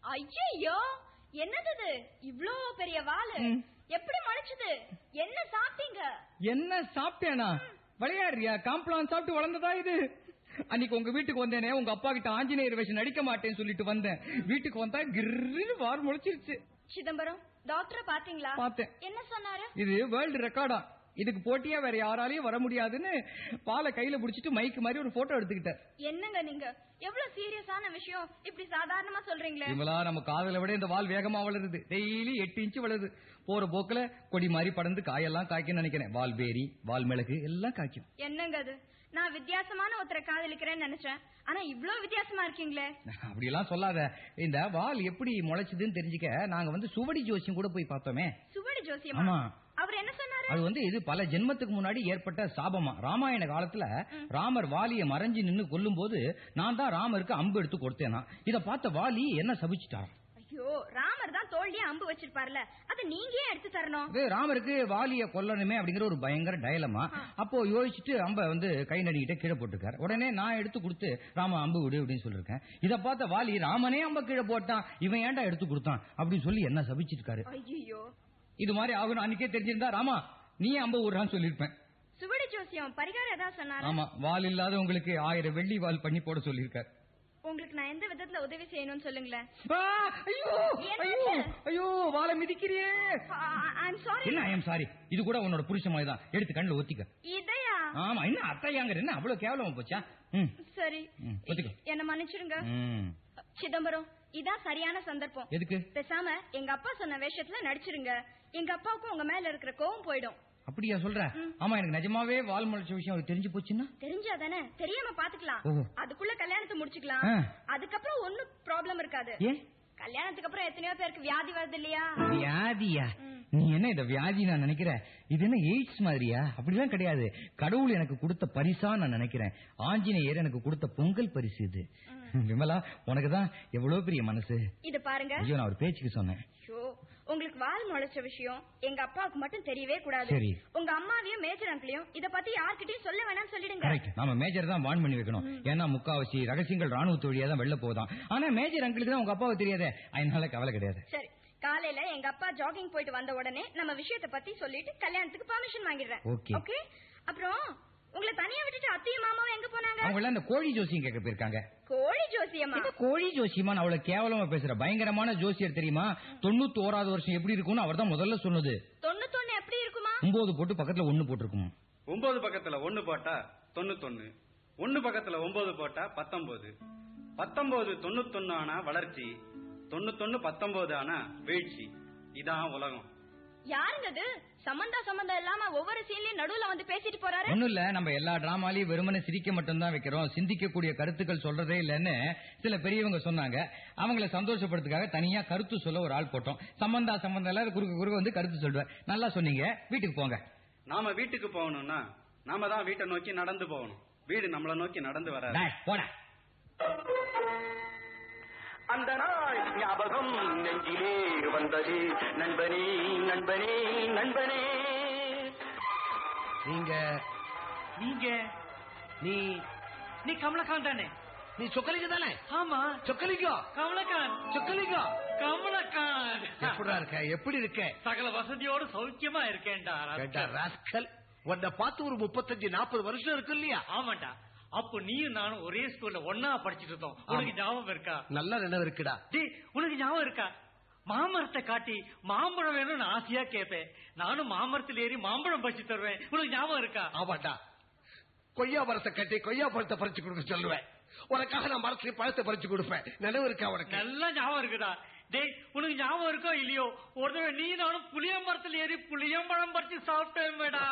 ஐயோ என்னது இது இவ்ளோ பெரிய வாலு எப்படி முளைச்சது என்ன சாப்பிட்டீங்க என்ன சாப்பிட்டேனா விளையாடுறியா காம்ப்ளான் சாப்பிட்டு வளர்ந்ததா இது அன்னைக்கு உங்க வீட்டுக்கு வந்தேனே உங்க அப்பா கிட்ட ஆஞ்சநேயர் வேஷம் நடிக்க மாட்டேன்னு சொல்லிட்டு வந்தேன் வீட்டுக்கு வந்தா கிர்னு வார் முளைச்சிருச்சு சிதம்பரம் டாக்டரை பாத்தீங்களா பார்த்தேன். என்ன சொன்னாரு இது வேர்ல்டு ரெக்கார்டா இதுக்கு போட்டியா வேற யாராலையும் வர முடியாதுன்னு பாலை கையில புடிச்சிட்டு மைக்கு மாதிரி ஒரு போட்டோ எடுத்துக்கிட்டேன் என்னங்க நீங்க எவ்வளவு சீரியஸான விஷயம் இப்படி சாதாரணமா சொல்றீங்களே விமலா நம்ம காதல விட இந்த வால் வேகமா வளருது டெய்லி எட்டு இன்ச்சு வளருது போற போக்குல கொடி மாதிரி படர்ந்து காயெல்லாம் காய்க்கும் நினைக்கிறேன் வால் பேரி வால் மிளகு எல்லாம் காய்க்கும் என்னங்க அது நான் வித்தியாசமான ஒருத்தரை காதலிக்கிறேன்னு நினைச்சேன் ஆனா இவ்ளோ வித்தியாசமா இருக்கீங்களே அப்படியெல்லாம் சொல்லாத இந்த வால் எப்படி முளைச்சதுன்னு தெரிஞ்சுக்க நாங்க வந்து சுவடி ஜோசியம் கூட போய் பார்த்தோமே சுவடி ஜோசியமா ஆமா. அவர் என்ன சொன்னாரு அது வந்து இது பல ஜென்மத்துக்கு முன்னாடி ஏற்பட்ட சாபமா ராமாயண காலத்துல ராமர் வாலிய மறைஞ்சு நின்னு கொல்லும் போது நான் தான் ராமருக்கு அம்பு எடுத்து கொடுத்தேனா இத பார்த்த வாலி என்ன சபிச்சுட்டாராம் ஐயோ ராமர் ராமர் தான் தோல்லியே அம்பு வச்சிருப்பார்ல அது நீங்க ஏன் எடுத்து தரணும் இது ராமருக்கு வாலிய கொல்லணுமே அப்படிங்கிற ஒரு பயங்கர டயலமா அப்போ யோசிச்சுட்டு அம்ப வந்து கை நடிக்கிட்ட கீழே போட்டுருக்காரு உடனே நான் எடுத்து கொடுத்து ராம அம்பு விடு அப்படின்னு சொல்லிருக்கேன் இத பார்த்த வாலி ராமனே அம்ப கீழே போட்டான் இவன் ஏன்டா எடுத்து கொடுத்தான் அப்படின்னு சொல்லி என்ன சபிச்சிருக்காரு ஐயோ இது மாதிரி ஆகணும் அன்னைக்கே தெரிஞ்சிருந்தா ராமா நீ அம்ப விடுறான்னு சொல்லிருப்பேன் சுவடி ஜோசியம் பரிகாரம் ஏதாவது சொன்னாரா ஆமா வால் இல்லாத உங்களுக்கு ஆயிரம் வெள்ளி வால் பண்ணி போட சொல்லியிருக்காரு உங்களுக்கு நான் எந்த விதத்துல உதவி செய்யணும்னு சொல்லுங்களேன் ஆ, ஐயோ ஐயோ ஐயோ வாழை மிதிக்கிறியே ஐம் சாரி என்ன ஐயம் சாரி இது கூட உன்னோட புருஷ மாதிரி தான் எடுத்து கண்ணுல ஒத்திக்க இதையா ஆமா என்ன அத்தையாங்கிற என்ன அவ்வளவு கேவலமா போச்சா ம் சரி ம், ஒத்திக்க என்ன மன்னிச்சிடுங்க ம். சிதம்பரம் இதான் சரியான சந்தர்ப்பம் எதுக்கு பேசாம எங்க அப்பா சொன்ன வேஷத்துல நடிச்சிருங்க எங்க அப்பாவுக்கும் உங்க மேல இருக்கிற கோவம் போயிடும் அப்படியா சொல்ற ஆமா எனக்கு நிஜமாவே வால் முளைச்ச விஷயம் அவருக்கு தெரிஞ்சு போச்சுன்னா தெரிஞ்சாதானே தெரியாம பாத்துக்கலாம் ஓஹோ. அதுக்குள்ள கல்யாணத்தை முடிச்சுக்கலாம் ஆ. அதுக்கப்புறம் ஒண்ணும் ப்ராப்ளம் இருக்காது ஏன் கல்யாணத்துக்கு அப்புறம் எத்தனையோ பேருக்கு வியாதி வருது இல்லையா வியாதியா நீ என்ன இத வியாதி நான் நினைக்கிறேன் இது என்ன எய்ட்ஸ் மாதிரியா அப்படிலாம் கிடையாது கடவுள் எனக்கு கொடுத்த பரிசா நான் நினைக்கிறேன் ஆஞ்சநேயர் எனக்கு கொடுத்த பொங்கல் பரிசு இது விமலா உனக்கு தான் எவ்வளவு பெரிய மனசு இது பாருங்க ஐயோ நான் ஒரு பேச்சுக்கு சொன்னேன் ஐயோ, உங்களுக்கு வால் முளைச்ச விஷயம் எங்க அப்பாவுக்கு மட்டும் தெரியவே கூடாது சரி. உங்க அம்மாவையும் மேஜர் அங்கிளையும் இத பத்தி யார்கிட்டயும் சொல்ல வேணாம்னு சொல்லிடுங்க கரெக்ட் நாம மேஜர் தான் வார்ன் பண்ணி வைக்கணும் ஏன்னா முக்காவாசி ரகசியங்கள் ராணுவ வழியா தான் வெளில போதான் ஆனா மேஜர் அங்கிளுக்கு தான் உங்க அப்பாவுக்கு தெரியாதே அதனால கவலை கிடையாது சரி காலையில எங்க அப்பா ஜாகிங் போயிட்டு வந்த உடனே நம்ம விஷயத்த பத்தி சொல்லிட்டு கல்யாணத்துக்கு பெர்மிஷன் வாங்கிடுறேன் Okay. ஓகே அப்புறம் உங்களை தனியா விட்டுட்டு அத்தையும் மாமாவும் எங்க போனாங்க அவங்க எல்லாம் இந்த கோழி ஜோசியம் கேட்க போயிருக்காங்க கோழி ஜோசியமா இந்த கோழி ஜோசியமா நான் அவ்வளவு கேவலமா பேசுற பயங்கரமான ஜோசியர் தெரியுமா தொண்ணூத்தி ஓராவது வருஷம் எப்படி இருக்கும்னு அவர் தான் முதல்ல சொன்னது தொண்ணூத்தொன்னு எப்படி இருக்குமா ஒன்பது போட்டு பக்கத்துல ஒண்ணு போட்டிருக்கும் ஒன்பது பக்கத்துல ஒண்ணு போட்டா தொண்ணூத்தொன்னு ஒண்ணு பக்கத்துல ஒன்பது போட்டா பத்தொன்பது பத்தொன்பது தொண்ணூத்தொன்னு ஆனா வளர்ச்சி தொண்ணூத்தொன்னு பத்தொன்பது ஆனா வீழ்ச்சி இதான் உலகம் யாருங்க அது சம்பந்தா சம்பந்தம் இல்லாம ஒவ்வொரு சீன்லயும் நடுவுல வந்து பேசிட்டு போறாரு ஒண்ணும் இல்ல நம்ம எல்லா டிராமாலையும் வெறுமனே சிரிக்க மட்டும்தான் வைக்கிறோம் சிந்திக்கக்கூடிய கருத்துக்கள் சொல்றதே இல்லைன்னு சில பெரியவங்க சொன்னாங்க அவங்கள சந்தோஷப்படுத்துக்காக தனியா கருத்து சொல்ல ஒரு ஆள் போட்டோம் சம்பந்தா சம்பந்தம் எல்லாம் குறுக்க குறுக்க வந்து கருத்து சொல்லுவேன் நல்லா சொன்னீங்க வீட்டுக்கு போங்க நாம வீட்டுக்கு போகணும்னா நாம தான் வீட்டை நோக்கி நடந்து போகணும் வீடு நம்மள நோக்கி நடந்து வராது டேய், போடா அந்த நாள் ஞாபகம் நெஞ்சிலே வந்தது நண்பனே நண்பனே நண்பனே நீங்க நீங்க நீ நீ கமலகாந்த் தானே நீ சொக்கலிங்க தானே ஆமா சொக்கலிங்கம் கமலகாந்த் சொக்கலிங்கம் கமலகாந்த் எப்படா இருக்க எப்படி இருக்க சகல வசதியோடு சௌக்கியமா இருக்கேன்டா கேட்டா ராஸ்கல் உன்னை பார்த்து ஒரு முப்பத்தஞ்சு நாற்பது வருஷம் இருக்கு இல்லையா ஆமாண்டா அப்போ நீயும் நானும் ஒரே ஸ்கூல்ல ஒன்னா படிச்சிட்டு இருந்தோம் உனக்கு ஞாபகம் இருக்கா நல்ல நினைவு இருக்குடா டேய் உனக்கு ஞாபகம் இருக்கா மாமரத்தை காட்டி மாம்பழம் வேணும்னு ஆசையா கேட்பேன் நானும் மாமரத்தில் ஏறி மாம்பழம் பறிச்சு தருவேன் உனக்கு ஞாபகம் இருக்கா ஆமாண்டா கொய்யா மரத்தை கட்டி கொய்யா பழத்தை பறிச்சு கொடுக்க சொல்லுவேன் உனக்காக நான் மரத்துல பழத்தை பறிச்சு கொடுப்பேன் நினைவு இருக்கா உனக்கு நல்லா ஞாபகம் இருக்குதா டேய் உனக்கு ஞாபகம் இருக்கோ இல்லையோ ஒரு தடவை நீ நானும் புளிய மரத்தில் ஏறி புளியம்பழம் பறிச்சு சாப்பிட்டேன்டா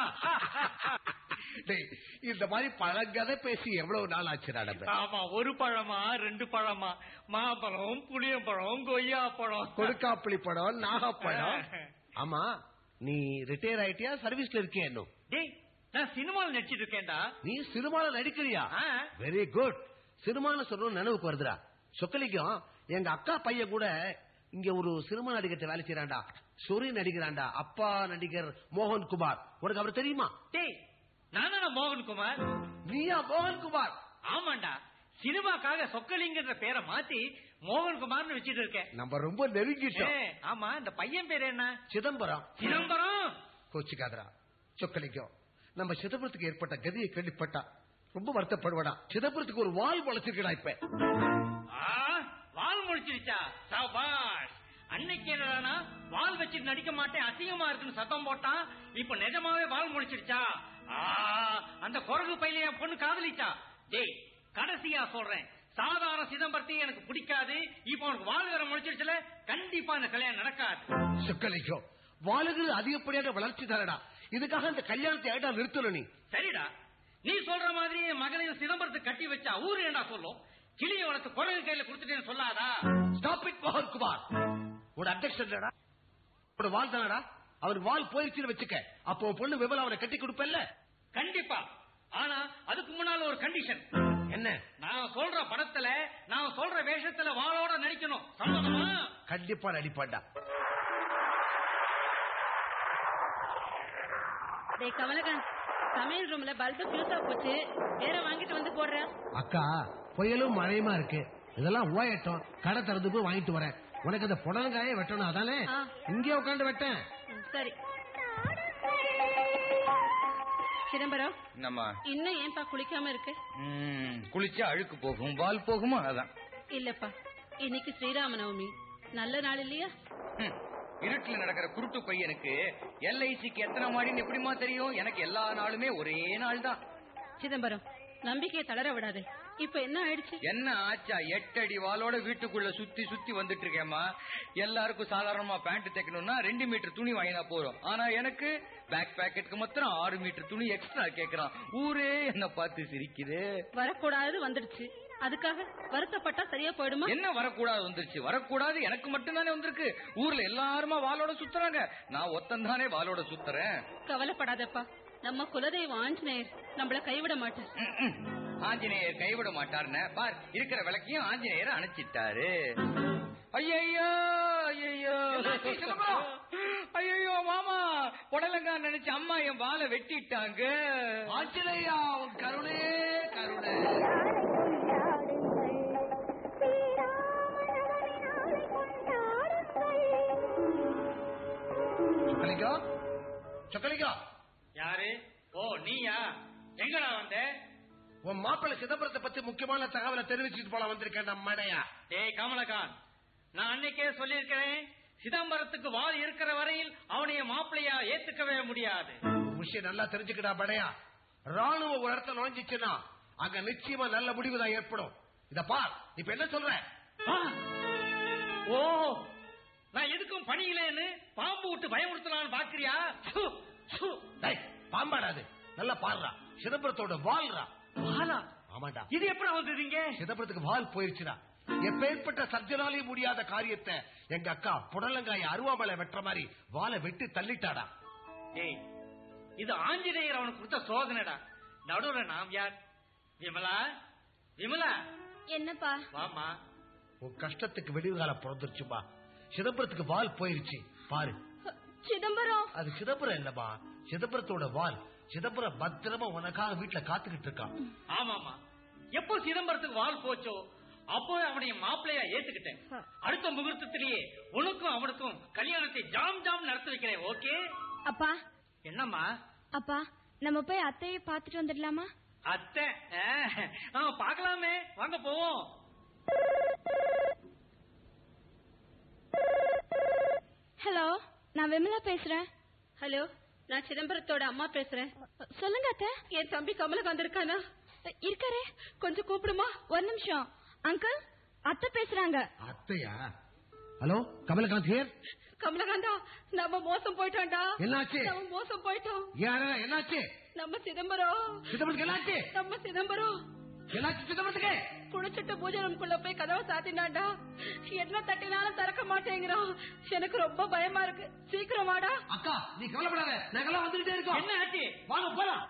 டேய், இந்த மாதிரி பழங்கதை பேசி எவ்வளவு நாள் ஆச்சு நடந்த ஆமா ஒரு பழமா ரெண்டு பழமா மாம்பழம் புளியம்பழம் கொய்யா பழம் கொடுக்காப்புளி படம் நாகப்பழம் ஆமா நீ ரிட்டையர் ஆயிட்டியா சர்வீஸ்ல இருக்கியா இன்னும் டேய் நான் சினிமாவில் நடிச்சிட்டு இருக்கேன்டா நீ சினிமால நடிக்கிறியா ஆ. வெரி குட் சினிமான்னு சொல்லணும் நினைவுக்கு வருதுடா சொக்கலிக்கும் எங்க அக்கா பையன் கூட இங்க ஒரு சினிமா நடிகர்கிட்ட வேலை செய்யறான்டா சொரி நடிக்கிறான்டா அப்பா நடிகர் மோகன் குமார் உனக்கு அவர் தெரியுமா டேய் நானா மோகன்குமார் நீயா மோகன் குமார் ஆமாண்டா சினிமாக்காக சொக்கலிங்கன்ற பேரை மாத்தி மோகன்குமார்னு வச்சிட்டு இருக்கேன் நம்ம ரொம்ப நெருங்கிட்டோம் ஏய், ஆமா இந்த பையன் பேர் என்ன சிதம்பரம் சிதம்பரம் கோச்சிக்காதரா சொக்கலிங்கம் நம்ம சிதம்பரத்துக்கு ஏற்பட்ட கதியை கேள்விப்பட்டா ரொம்ப வருத்தப்படுவடா சிதம்பரத்துக்கு ஒரு வால் முளைச்சிருக்கடா இப்ப ஆ, வால் முடிச்சிருச்சா சபாஷ் அன்னைக்கு என்னடானா வால் வச்சு நடிக்க மாட்டேன் அசிங்கமா இருக்குன்னு சத்தம் போட்டான் இப்ப நிஜமாவே வால் முடிச்சிருச்சா ஆ, அந்த குரங்கு பையில என் பொண்ணு காதலிச்சா டேய் கடைசியா சொல்றேன் சாதாரண சிதம்பரத்தையும் எனக்கு பிடிக்காது இப்ப உனக்கு வால் வேற முடிச்சிருச்சுல கண்டிப்பா இந்த கல்யாணம் நடக்காது சொக்கலிங்கம் வாளுகள் அதிகப்படியான வளர்ச்சி தானடா இதுக்காக இந்த கல்யாணத்தை ஏடா நிறுத்தணும் நீ சரிடா நீ சொல்ற மாதிரி என் மகளையும் சிதம்பரத்தை கட்டி வச்சா ஊரு என்ன சொல்லும் கிளியை வளர்த்து குரங்கு கையில கொடுத்துட்டேன்னு சொல்லாதா ஸ்டாப் இட் மோகன் குமார் உட அப்டேஷன் உட வால் தானடா அவர் வால் போயிருச்சுன்னு வச்சுக்க அப்போ உன் பொண்ணு விமலா அவனை கட்டி கொடுப்பல்ல கண்டிப்பா ஆனா அதுக்கு முன்னால ஒரு கண்டிஷன் என்ன நான் சொல்ற படத்துல நான் சொல்ற வேஷத்துல வாளோட நடிக்கணும் சம்மதமா கண்டிப்பா நடிப்பான்டா டேய் கமலகாந்த் சமையல் ரூம்ல பல்பு ஃபியூஸா போச்சு வேற வாங்கிட்டு வந்து போடுற அக்கா புயலும் மழையுமா இருக்கு இதெல்லாம் ஓயட்டும் கடை திறந்து போய் வாங்கிட்டு வரேன் உனக்கு அந்த புடலங்காயே வெட்டணும் அதானே ஆ. இங்கே உட்காந்து வெட்டேன் ம், சரி சிதம்பரம் நம்ம இன்னும் ஏன்பா குளிக்காம இருக்கு ம், குளிச்சா அழுக்கு போகும் வால் போகுமா அதான் இல்லப்பா இன்னைக்கு ஸ்ரீராம நவமி நல்ல நாள் இல்லையா ம், இருட்டுல நடக்கிற குருட்டு பையனுக்கு எல்ஐசிக்கு எத்தனை மாடின்னு எப்படிமா தெரியும் எனக்கு எல்லா நாளுமே ஒரே நாள் தான் சிதம்பரம் நம்பிக்கையை தளர விடாதே இப்ப என்ன ஆயிடுச்சு என்ன ஆச்சா எட்டடி வாளோட வீட்டுக்குள்ள சுத்தி சுத்தி வந்துட்டு இருக்கேம்மா எல்லாருக்கும் சாதாரணமா பேண்ட் தைக்கணும்னா ரெண்டு மீட்டர் துணி வாங்கினா போறோம் ஆனா எனக்கு பேக் பாக்கெட்டுக்கு மாத்திரம் ஆறு மீட்டர் துணி எக்ஸ்ட்ரா கேக்குறான் ஊரே என்ன பார்த்து சிரிக்குது வரக்கூடாது வந்துடுச்சு அதுக்காக வருத்தப்பட்டா சரியா போயிடுமா என்ன வரக்கூடாது வந்துருச்சு வரக்கூடாது எனக்கு மட்டும் தானே வந்திருக்கு ஊர்ல எல்லாருமா வாளோட சுத்துறாங்க நான் ஒத்தந்தானே வாளோட சுத்துறேன் கவலைப்படாதப்பா நம்ம குலதெய்வம் ஆஞ்சநேயர் நம்மள கைவிட மாட்டார் ம், ம். ஆஞ்சநேயர் கைவிட மாட்டாருன்னு பார் இருக்கிற விளக்கையும் ஆஞ்சநேயர் அணைச்சிட்டாரு ஐயோ ஐயோ ஐயோ மாமா புடலங்கா நினைச்சு அம்மா என் வாழை வெட்டிட்டாங்க ஆஞ்சநேயா உன் கருணே கருணை சொக்கலிங்கா சொக்கலிங்கா யாரு ஓ நீயா எங்கடா வந்த உன் மாப்பிள்ளை சிதம்பரத்தை பத்தி முக்கியமான தகவலை தெரிவிச்சுட்டு போல வந்திருக்கேன் நம்ம மடையா டேய் கமலகாந்த் நான் அன்னைக்கே சொல்லியிருக்கிறேன் சிதம்பரத்துக்கு வால் இருக்கிற வரையில் அவனைய மாப்பிள்ளையா ஏத்துக்கவே முடியாது ஒரு விஷயம் நல்லா தெரிஞ்சுக்கடா படையா ராணுவ ஒரு இடத்துல நுழைஞ்சிச்சுன்னா அங்க நிச்சயமா நல்ல முடிவு தான் ஏற்படும் இத பார் இப்ப என்ன சொல்ற ஆ! ஓ நான் எதுக்கும் பணியிலேன்னு பாம்பு விட்டு பயமுறுத்தலான்னு பாக்குறியா ச்சு, ச்சு. டேய், பாம்பாடாது நல்லா பாருடா சிதம்பரத்தோட வால்ரா வாலா ஆமாண்டா இது எப்படி வந்ததுங்க சிதம்பரத்துக்கு வால் போயிருச்சுடா எப்பேற்பட்ட சர்ஜனாலையும் முடியாத காரியத்தை எங்க அக்கா புடலங்காய அருவாமலை வெட்டுற மாதிரி வாலை வெட்டி தள்ளிட்டாடா டேய் இது ஆஞ்சநேயர் அவனுக்கு கொடுத்த சோதனைடா நடுவுல நாம் யார் விமலா விமலா என்னப்பா வாமா உன் கஷ்டத்துக்கு விடிவு காலம் பிறந்துருச்சுமா சிதம்பரத்துக்கு வால் போயிருச்சு பாரு சிதம்பரம் அது சிதம்பரம் இல்லம்மா சிதம்பரத்தோட வால் சிதம்பரம் பத்திரமா உனக்காக வீட்டுல காத்துக்கிட்டு இருக்கான் ஆமாமா எப்போ சிதம்பரத்துக்கு வால் போச்சோ அப்போ அவனைய மாப்பிள்ளையா ஏத்துக்கிட்டேன் அடுத்த முகூர்த்தத்திலேயே உனக்கும் அவனுக்கும் கல்யாணத்தை ஜாம் ஜாம் நடத்தி வைக்கிறேன் ஓகே அப்பா என்னம்மா அப்பா நம்ம போய் அத்தையை பார்த்துட்டு வந்துடலாமா அத்தை ஆ, ஆ, பார்க்கலாமே வாங்க போவோம் ஹலோ நான் விமலா பேசுறேன் ஹலோ நான் சிதம்பரத்தோட அம்மா பேசுறேன் சொல்லுங்க அத்தை என் தம்பி கமலகாந்த் இருக்கானா இருக்காரே கொஞ்சம் கூப்பிடுமா ஒரு நிமிஷம் அங்கிள் அத்தை பேசுறாங்க அத்தையா ஹலோ கமலகாந்த் ஹியர் கமலகாந்தா நம்ம மோசம் போயிட்டோம்டா என்னாச்சு? நம்ம மோசம் போயிட்டோம் யார என்னாச்சு நம்ம சிதம்பரம் சிதம்பரத்துக்கு என்னாச்சு நம்ம சிதம்பரம் என்னாச்சு சிதம்பரத்துக்கு குளிச்சுட்டு பூஜை ரூம்குள்ள போய் கதவை சாத்தினாண்டா என்ன தட்டினாலும் திறக்க மாட்டேங்கிறான் எனக்கு ரொம்ப பயமா இருக்கு சீக்கிரம் வாடா அக்கா நீ கவலைப்படாத நாங்கெல்லாம் வந்துகிட்டே இருக்கோம் என்ன ஆச்சு வாங்க போலாம்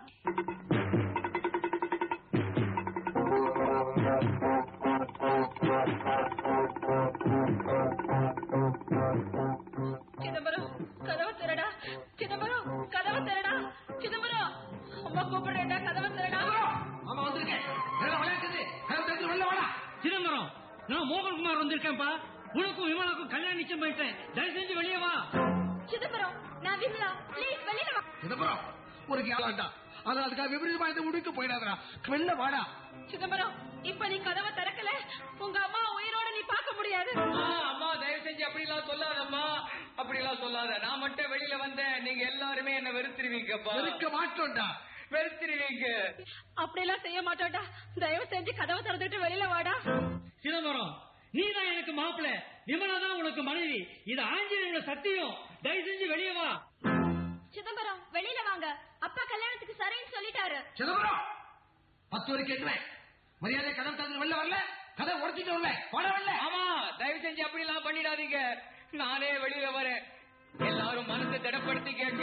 சிதம்பரம் கதவை திறடா சிதம்பரம் கதவை திறடா சிதம்பரம் அம்மா கூப்பிடுறேன்டா கதவை திறடா ஆமா வந்திருக்கேன் வெளில விளையாட்டுது கதவு திறந்து வெளில வாடா சிதம்பரம் நான் மோகன்குமார் வந்திருக்கேன்ப்பா உனக்கும் விமலாக்கும் கல்யாணம் நிச்சயம் பண்ணிட்டேன் தயவு செஞ்சு வெளியே வா சிதம்பரம் நான் விமலா ப்ளீஸ் வெளியில வா சிதம்பரம் ஒரு கேளாண்டா ஆனா அதுக்காக விபரீதமா இந்த முடிக்கு போயிடாதடா வெளில வாடா சிதம்பரம் இப்ப நீ கதவை திறக்கல உங்க அம்மா உயிரோட நீ பார்க்க முடியாது ஆ, அம்மா தயவு செஞ்சு அப்படி எல்லாம் சொல்லாதம்மா அப்படி எல்லாம் சொல்லாத நான் மட்டும் வெளியில வந்தேன் நீங்க எல்லாருமே என்ன வெறுத்துருவீங்கப்பா வெறுக்க மாட்டோம்டா வெறுத்துருவீங்க அப்படியெல்லாம் செய்ய மாட்டோம்டா தயவு செஞ்சு கதவை திறந்துட்டு வெளியில வாடா சிதம்பரம் நீ தான் எனக்கு மாப்பிள்ளை விமலா தான் உனக்கு மனைவி இது ஆஞ்சநேயோட சத்தியம் தயவு செஞ்சு வெளியே வா சிதம்பரம் வெளியில வாங்க அப்பா கல்யாணத்துக்கு சரின்னு சொல்லிட்டாரு சிதம்பரம் பத்து வரைக்கும் எட்டுவேன் மரியாதை கதவு திறந்து வெளில வரல கதை உடச்சிட்டு வரல வாட வரல ஆமா தயவு செஞ்சு அப்படி எல்லாம் பண்ணிடாதீங்க நானே வெளியில வரேன் எல்லாரும் மனசை திடப்படுத்தி கேட்க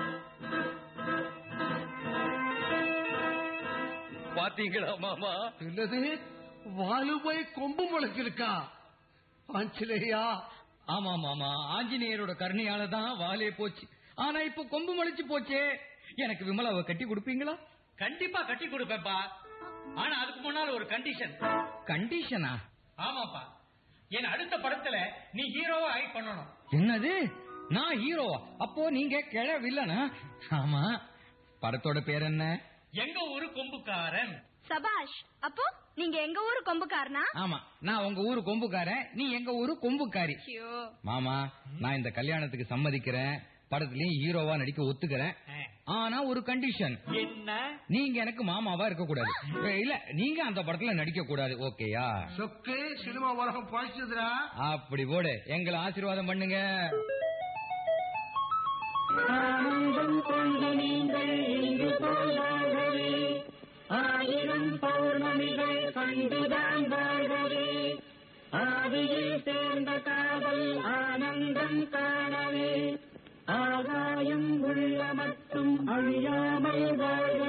பாத்தீங்களா மாமா என்னது வாலு போய் கொம்பு முளைச்சிருக்கா ஆஞ்சலேயா ஆமா மாமா ஆஞ்சநேயரோட கருணையால தான் வாலே போச்சு ஆனா இப்ப கொம்பு முளைச்சு போச்சே எனக்கு விமலாவை கட்டி கொடுப்பீங்களா கண்டிப்பா கட்டி கொடுப்பேன்ப்பா ஆனா அதுக்கு முன்னால ஒரு கண்டிஷன் கண்டிஷனா ஆமாப்பா என் அடுத்த படத்துல நீ ஹீரோவா ஆக்ட் பண்ணணும் என்னது நான் ஹீரோவா அப்போ நீங்க கிழ வில்லனா ஆமா படத்தோட பேர் என்ன எங்க ஊரு கொம்புக்காரன் சபாஷ் அப்போ நீங்க எங்க ஊரு கொம்புக்காரனா ஆமா நான் உங்க ஊரு கொம்புக்காரன் நீ எங்க ஊரு கொம்புக்காரி ஐயோ மாமா நான் இந்த கல்யாணத்துக்கு சம்மதிக்கிறேன் படத்துலயும் ஹீரோவா நடிக்க ஒத்துக்கிறேன் ஆனா ஒரு கண்டிஷன் என்ன நீங்க எனக்கு மாமாவா இருக்க கூடாது இல்ல நீங்க அந்த படத்துல நடிக்க கூடாது ஓகேயா சொக்கு சினிமா உலகம் பழிச்சதுடா அப்படி போடு எங்களை ஆசீர்வாதம் பண்ணுங்க ஆனந்தம் கொண்டு நீங்கள் இங்கு போயாகவே ஆயிரம் பௌர்ணமிகள் கண்டுதான் வாழ்கவே ஆதியில் சேர்ந்த காதல் ஆனந்தம் காணவே ஆகாயம் உள்ள மட்டும் அழியாமல் வாழ்க